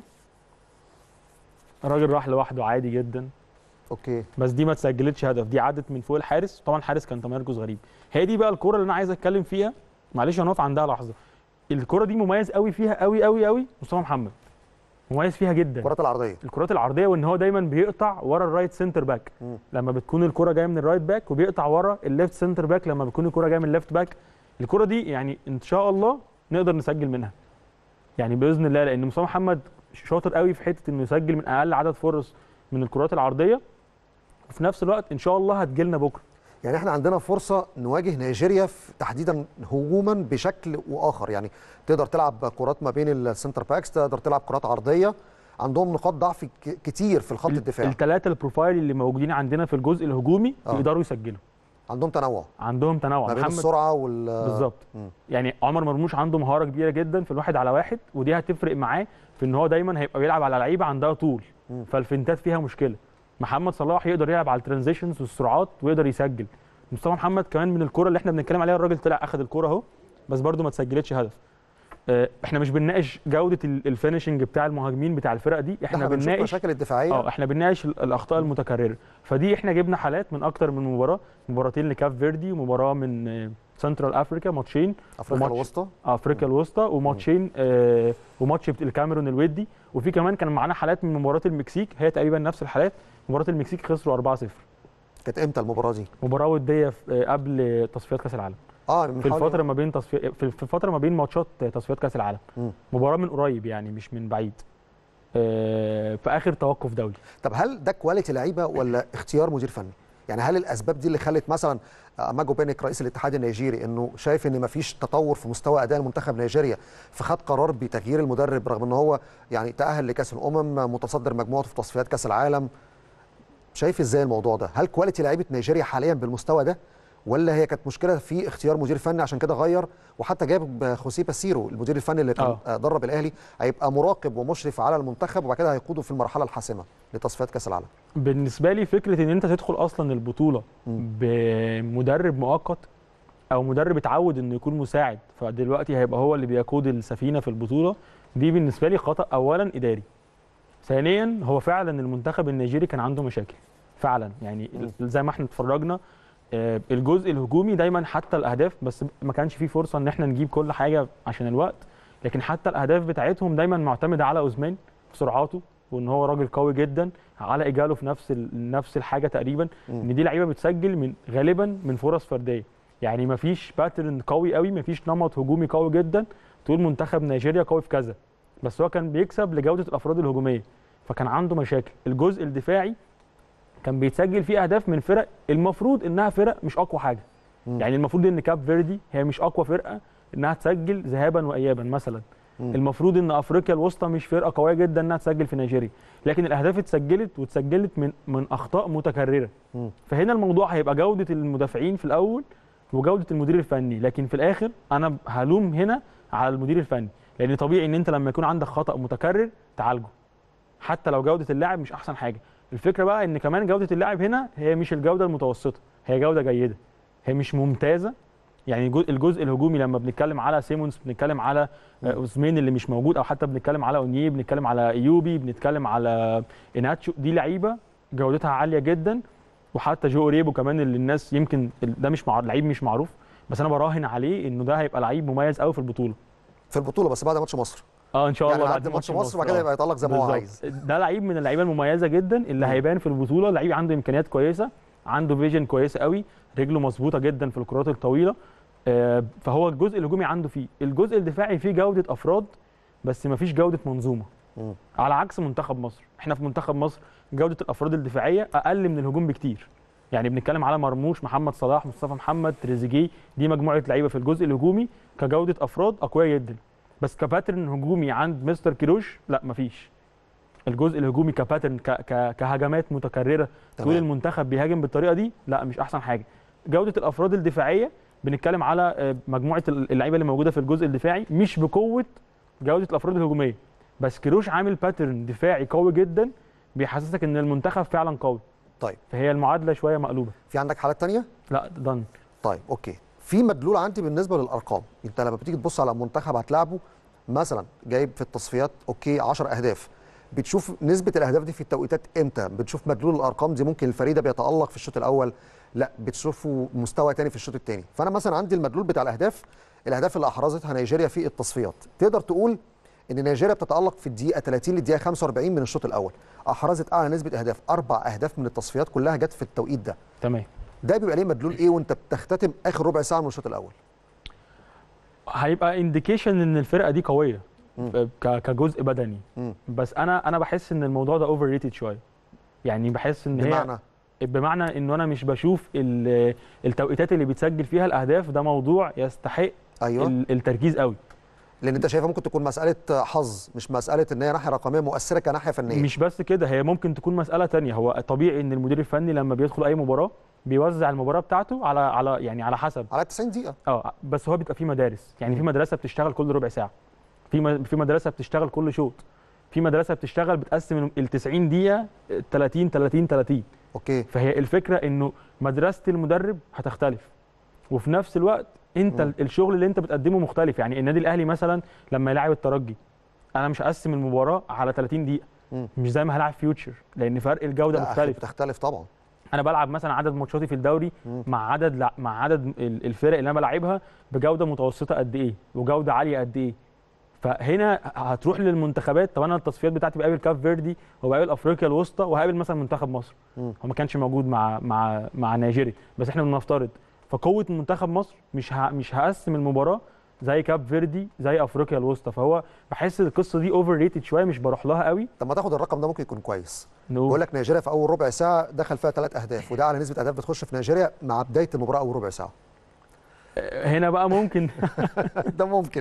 الراجل راح لوحده عادي جدا اوكي بس دي ما اتسجلتش هدف دي عدت من فوق الحارس طبعا الحارس كان تمركز غريب هي دي بقى الكره اللي انا عايز اتكلم فيها معلش هنقف عندها لحظه الكره دي مميز قوي فيها قوي قوي قوي مصطفى محمد مميز فيها جدا الكرات العرضيه الكرات العرضيه وان هو دايما بيقطع ورا الرايت سنتر باك مم. لما بتكون الكره جايه من الرايت باك وبيقطع ورا الليفت سنتر باك لما بتكون الكره جايه من الليفت باك الكره دي يعني ان شاء الله نقدر نسجل منها يعني باذن الله لان مصطفى محمد شاطر قوي في حته انه يسجل من اقل عدد فرص من الكرات العرضيه وفي نفس الوقت ان شاء الله هتجيلنا بكره يعني احنا عندنا فرصه نواجه نيجيريا في تحديدا هجوما بشكل واخر يعني تقدر تلعب كرات ما بين السنتر باكس تقدر تلعب كرات عرضيه عندهم نقاط ضعف ك- كتير في الخط الدفاعي الثلاثه البروفايل اللي موجودين عندنا في الجزء الهجومي آه. يقدروا يسجلوا عندهم تنوع عندهم تنوع ما بين السرعه وال بالظبط مم. يعني عمر مرموش عنده مهاره كبيره جدا في الواحد على واحد ودي هتفرق معاه في ان هو دايما هيبقى بيلعب على لعيبه عندها طول مم. فالفنتات فيها مشكله محمد صلاح يقدر يلعب على الترانزيشنز والسرعات ويقدر يسجل مصطفى محمد كمان من الكره اللي احنا بنتكلم عليها الراجل طلع اخذ الكره اهو بس برده ما تسجلتش هدف آه، احنا مش بنناقش جوده ال- الفينشنج بتاع المهاجمين بتاع الفرق دي احنا احنا بنشوف بنناقش مشاكل الدفاعيه اه احنا بنناقش ال- الاخطاء المتكرره فدي احنا جبنا حالات من اكتر من مباراه مباراتين لكاف فيردي ومباراه من آه، سنترال افريكا ماتشين افريقيا وماتش- الوسطى افريقيا الوسطى وماتشين آه وماتش بت- الكاميرون الودي وفي كمان كان معانا حالات من مباراه المكسيك هي تقريبا نفس الحالات مباراه المكسيك خسروا 4-0 كانت امتى المباراه دي؟ مباراه وديه في- آه، قبل تصفيات كاس العالم اه من في حوالي- الفتره ما بين تصفي... في في الفتره ما بين ماتشات تصفيات كاس العالم مم. مباراه من قريب يعني مش من بعيد آه في اخر توقف دولي طب هل ده كواليتي لعيبه ولا اختيار مدير فني؟ يعني هل الاسباب دي اللي خلت مثلا آه، ماجو بينك رئيس الاتحاد النيجيري انه شايف ان مفيش تطور في مستوى اداء المنتخب نيجيريا فخد قرار بتغيير المدرب رغم ان هو يعني تاهل لكاس الامم متصدر مجموعته في تصفيات كاس العالم شايف ازاي الموضوع ده؟ هل كواليتي لعيبه نيجيريا حاليا بالمستوى ده ولا هي كانت مشكله في اختيار مدير فني عشان كده غير وحتى جاب خوسيه باسيرو المدير الفني اللي كان آه. آه، درب الاهلي هيبقى مراقب ومشرف على المنتخب وبعد كده هيقوده في المرحله الحاسمه لتصفيات كاس العالم بالنسبه لي فكره ان انت تدخل اصلا البطوله مم. بمدرب مؤقت او مدرب اتعود انه يكون مساعد فدلوقتي هيبقى هو اللي بيقود السفينه في البطوله دي بالنسبه لي خطا اولا اداري ثانيا هو فعلا المنتخب النيجيري كان عنده مشاكل فعلا يعني زي ما احنا اتفرجنا آه، الجزء الهجومي دايما حتى الاهداف بس ما كانش فيه فرصه ان احنا نجيب كل حاجه عشان الوقت لكن حتى الاهداف بتاعتهم دايما معتمده على اوزمان سرعاته وان هو راجل قوي جدا على ايجاله في نفس ال- نفس الحاجه تقريبا مم. ان دي لعيبه بتسجل من غالبا من فرص فرديه يعني ما فيش باترن قوي قوي ما فيش نمط هجومي قوي جدا تقول منتخب نيجيريا قوي في كذا بس هو كان بيكسب لجوده الافراد الهجوميه فكان عنده مشاكل الجزء الدفاعي كان بيتسجل فيه اهداف من فرق المفروض انها فرق مش اقوى حاجه مم. يعني المفروض ان كاب فيردي هي مش اقوى فرقه انها تسجل ذهابا وايابا مثلا مم. المفروض ان افريقيا الوسطى مش فرقه قويه جدا انها تسجل في نيجيريا لكن الاهداف اتسجلت واتسجلت من من اخطاء متكرره مم. فهنا الموضوع هيبقى جوده المدافعين في الاول وجوده المدير الفني لكن في الاخر انا هلوم هنا على المدير الفني لان طبيعي ان انت لما يكون عندك خطا متكرر تعالجه حتى لو جوده اللاعب مش احسن حاجه الفكره بقى ان كمان جوده اللاعب هنا هي مش الجوده المتوسطه هي جوده جيده هي مش ممتازه يعني الجزء- الجزء الهجومي لما بنتكلم على سيمونز بنتكلم على آه، اوزمين اللي مش موجود او حتى بنتكلم على اونيه بنتكلم على ايوبي بنتكلم على اناتشو دي لعيبه جودتها عاليه جدا وحتى جو اوريبو كمان اللي الناس يمكن ال- ده مش مع... لعيب مش معروف بس انا براهن عليه انه ده هيبقى لعيب مميز قوي في البطوله في البطوله بس بعد ماتش مصر اه ان شاء يعني الله بعد ماتش مصر وبعد كده آه. يبقى يتالق زي ما هو بالظبط. عايز ده لعيب من اللعيبه المميزه جدا اللي مم. هيبان في البطوله لعيب عنده امكانيات كويسه عنده فيجن كويسه قوي رجله مظبوطه جدا في الكرات الطويله آه، فهو الجزء الهجومي عنده فيه الجزء الدفاعي فيه جوده افراد بس ما فيش جوده منظومه مم. على عكس منتخب مصر احنا في منتخب مصر جوده الافراد الدفاعيه اقل من الهجوم بكتير يعني بنتكلم على مرموش محمد صلاح مصطفى محمد تريزيجيه دي مجموعه لعيبه في الجزء الهجومي كجوده افراد اقوياء جدا بس كباترن هجومي عند مستر كيروش لا مفيش الجزء الهجومي كباترن ك... ك... كهجمات متكرره تمام. طول المنتخب بيهاجم بالطريقه دي لا مش احسن حاجه جوده الافراد الدفاعيه بنتكلم على آه، مجموعه اللعيبه اللي موجوده في الجزء الدفاعي مش بقوه جوده الافراد الهجوميه بس كيروش عامل باترن دفاعي قوي جدا بيحسسك ان المنتخب فعلا قوي طيب فهي المعادله شويه مقلوبه في عندك حالات تانية لا دن طيب اوكي في مدلول عندي بالنسبه للارقام انت لما بتيجي تبص على منتخب هتلعبه مثلا جايب في التصفيات اوكي 10 اهداف بتشوف نسبه الاهداف دي في التوقيتات امتى بتشوف مدلول الارقام دي ممكن الفريق ده بيتالق في الشوط الاول لا بتشوفه مستوى تاني في الشوط الثاني فانا مثلا عندي المدلول بتاع الاهداف الاهداف اللي احرزتها نيجيريا في التصفيات تقدر تقول ان نيجيريا بتتالق في الدقيقه 30 للدقيقه 45 من الشوط الاول احرزت اعلى نسبه اهداف اربع اهداف من التصفيات كلها جت في التوقيت ده تمام ده بيبقى ليه مدلول ايه وانت بتختتم اخر ربع ساعه من الشوط الاول هيبقى انديكيشن ان الفرقه دي قويه مم. ك- كجزء بدني مم. بس انا انا بحس ان الموضوع ده اوفر ريتد شويه يعني بحس ان هي بمعنى بمعنى انه انا مش بشوف ال- التوقيتات اللي بيتسجل فيها الاهداف ده موضوع يستحق ايوه ال- التركيز قوي لان انت شايفها ممكن تكون مساله حظ مش مساله ان هي ناحيه رقميه مؤثره كناحيه فنيه مش بس كده هي ممكن تكون مساله تانية هو طبيعي ان المدير الفني لما بيدخل اي مباراه بيوزع المباراه بتاعته على على يعني على حسب على 90 دقيقه اه بس هو بيبقى في مدارس يعني في مم. مدرسه بتشتغل كل ربع ساعه في م- في مدرسه بتشتغل كل شوط في مدرسه بتشتغل بتقسم ال 90 دقيقه 30 30 30 اوكي فهي الفكره انه مدرسه المدرب هتختلف وفي نفس الوقت انت مم. الشغل اللي انت بتقدمه مختلف يعني النادي الاهلي مثلا لما يلعب الترجي انا مش هقسم المباراه على 30 دقيقه مم. مش زي ما هلعب فيوتشر لان فرق الجوده لا، أخي، مختلف بتختلف طبعا انا بلعب مثلا عدد ماتشاتي في الدوري مم. مع عدد لع- مع عدد ال- الفرق اللي انا بلعبها بجوده متوسطه قد ايه وجوده عاليه قد ايه فهنا هتروح للمنتخبات طب انا التصفيات بتاعتي بقابل كاف فيردي وبقابل افريقيا الوسطى وهقابل مثلا منتخب مصر مم. هو ما كانش موجود مع مع مع نيجيريا بس احنا بنفترض فقوه منتخب مصر مش ه... مش هقسم المباراه زي كاب فيردي زي افريقيا الوسطى فهو بحس القصه دي اوفر ريتد شويه مش بروح لها قوي طب ما تاخد الرقم ده ممكن يكون كويس نقول بقول لك نيجيريا في اول ربع ساعه دخل فيها ثلاث اهداف وده على نسبه اهداف بتخش في نيجيريا مع بدايه المباراه اول ربع ساعه هنا بقى ممكن ده ممكن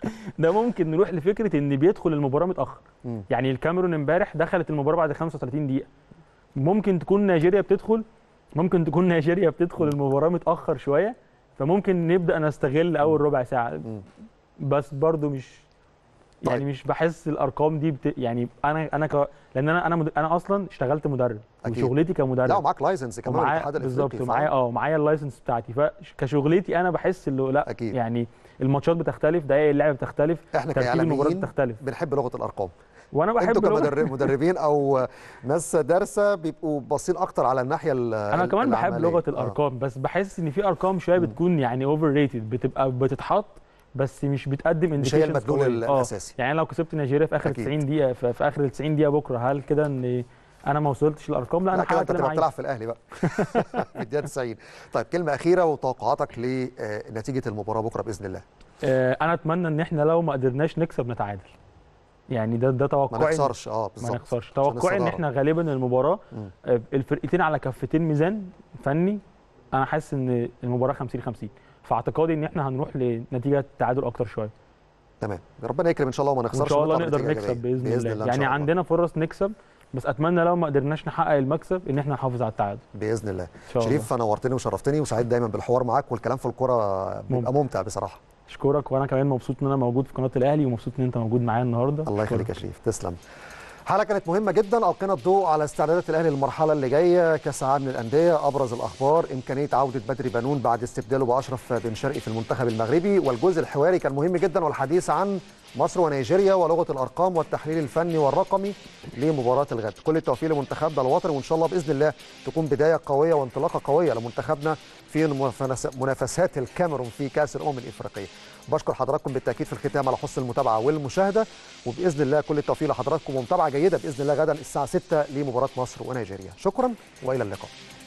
ده ممكن نروح لفكره ان بيدخل المباراه متاخر مم. يعني الكاميرون امبارح دخلت المباراه بعد 35 دقيقه ممكن تكون نيجيريا بتدخل ممكن تكون نيجيريا بتدخل المباراه متاخر شويه فممكن نبدا نستغل اول ربع ساعه مم. بس برضو مش يعني طيب. مش بحس الارقام دي بت... يعني انا انا ك... لان انا انا مد... انا اصلا اشتغلت مدرب أكيد. وشغلتي كمدرب لا ومعاك لايسنس كمان من ومعايا الاتحاد بالظبط الافريقي ومعايا اه معايا اللايسنس بتاعتي فكشغلتي انا بحس اللي لا أكيد. يعني الماتشات بتختلف دقائق اللعب بتختلف احنا ترتيب المباراه كاعلاميين بتختلف بنحب لغه الارقام وانا بحب انتوا لغة- كمدربين او ناس دارسه بيبقوا باصين اكتر على الناحيه ال- انا كمان بحب العملية. لغه آه. الارقام بس بحس ان في ارقام شويه بتكون يعني اوفر ريتد بتبقى بتتحط بس مش بتقدم مش هي indications المدلول قوية. ال- آه. الأساسي. يعني لو كسبت نيجيريا في اخر أكيد. 90 دقيقه في, في اخر ال 90 دقيقه بكره هل كده ان انا ما وصلتش للارقام لا لا انا كده حققت انت اللي تبقى انا بتلعب عايزه في الاهلي بقى في الدقيقه 90 طيب كلمه اخيره وتوقعاتك لنتيجه المباراه بكره باذن الله آه، انا اتمنى ان احنا لو ما قدرناش نكسب نتعادل يعني ده ده ما توقعي نخسرش اه ما بالظبط نخسرش عشان توقعي ان الصدارة. احنا غالبا المباراه مم. آه، الفرقتين على كفتين ميزان فني انا حاسس ان المباراه 50 50 فاعتقادي ان احنا هنروح لنتيجه تعادل اكتر شويه تمام ربنا يكرم ان شاء الله وما نخسرش وان شاء الله ونطلع نقدر بنتيجة نكسب إيجابية. باذن, الله, الله إن يعني شاء الله. عندنا فرص نكسب بس اتمنى لو ما قدرناش نحقق المكسب ان احنا نحافظ على التعادل باذن الله ان شاء الله شريف نورتني وشرفتني وسعيد دايما بالحوار معاك والكلام في الكوره بيبقى ممتع. ممتع بصراحه اشكرك وانا كمان مبسوط ان انا موجود في قناه الاهلي ومبسوط ان انت موجود معايا النهارده الله أشكرك. يخليك يا شريف تسلم حلقه كانت مهمه جدا القينا الضوء على استعدادات الاهلي للمرحله اللي جايه كاس العالم للانديه ابرز الاخبار امكانيه عوده بدري بنون بعد استبداله باشرف بن شرقي في المنتخب المغربي والجزء الحواري كان مهم جدا والحديث عن مصر ونيجيريا ولغه الارقام والتحليل الفني والرقمي لمباراه الغد كل التوفيق لمنتخبنا الوطني وان شاء الله باذن الله تكون بدايه قويه وانطلاقه قويه لمنتخبنا في المنافس- منافسات الكاميرون في كاس الامم الافريقيه بشكر حضراتكم بالتاكيد في الختام على حسن المتابعه والمشاهده وباذن الله كل التوفيق لحضراتكم ومتابعه جيده باذن الله غدا الساعه 6 لمباراه مصر ونيجيريا شكرا والى اللقاء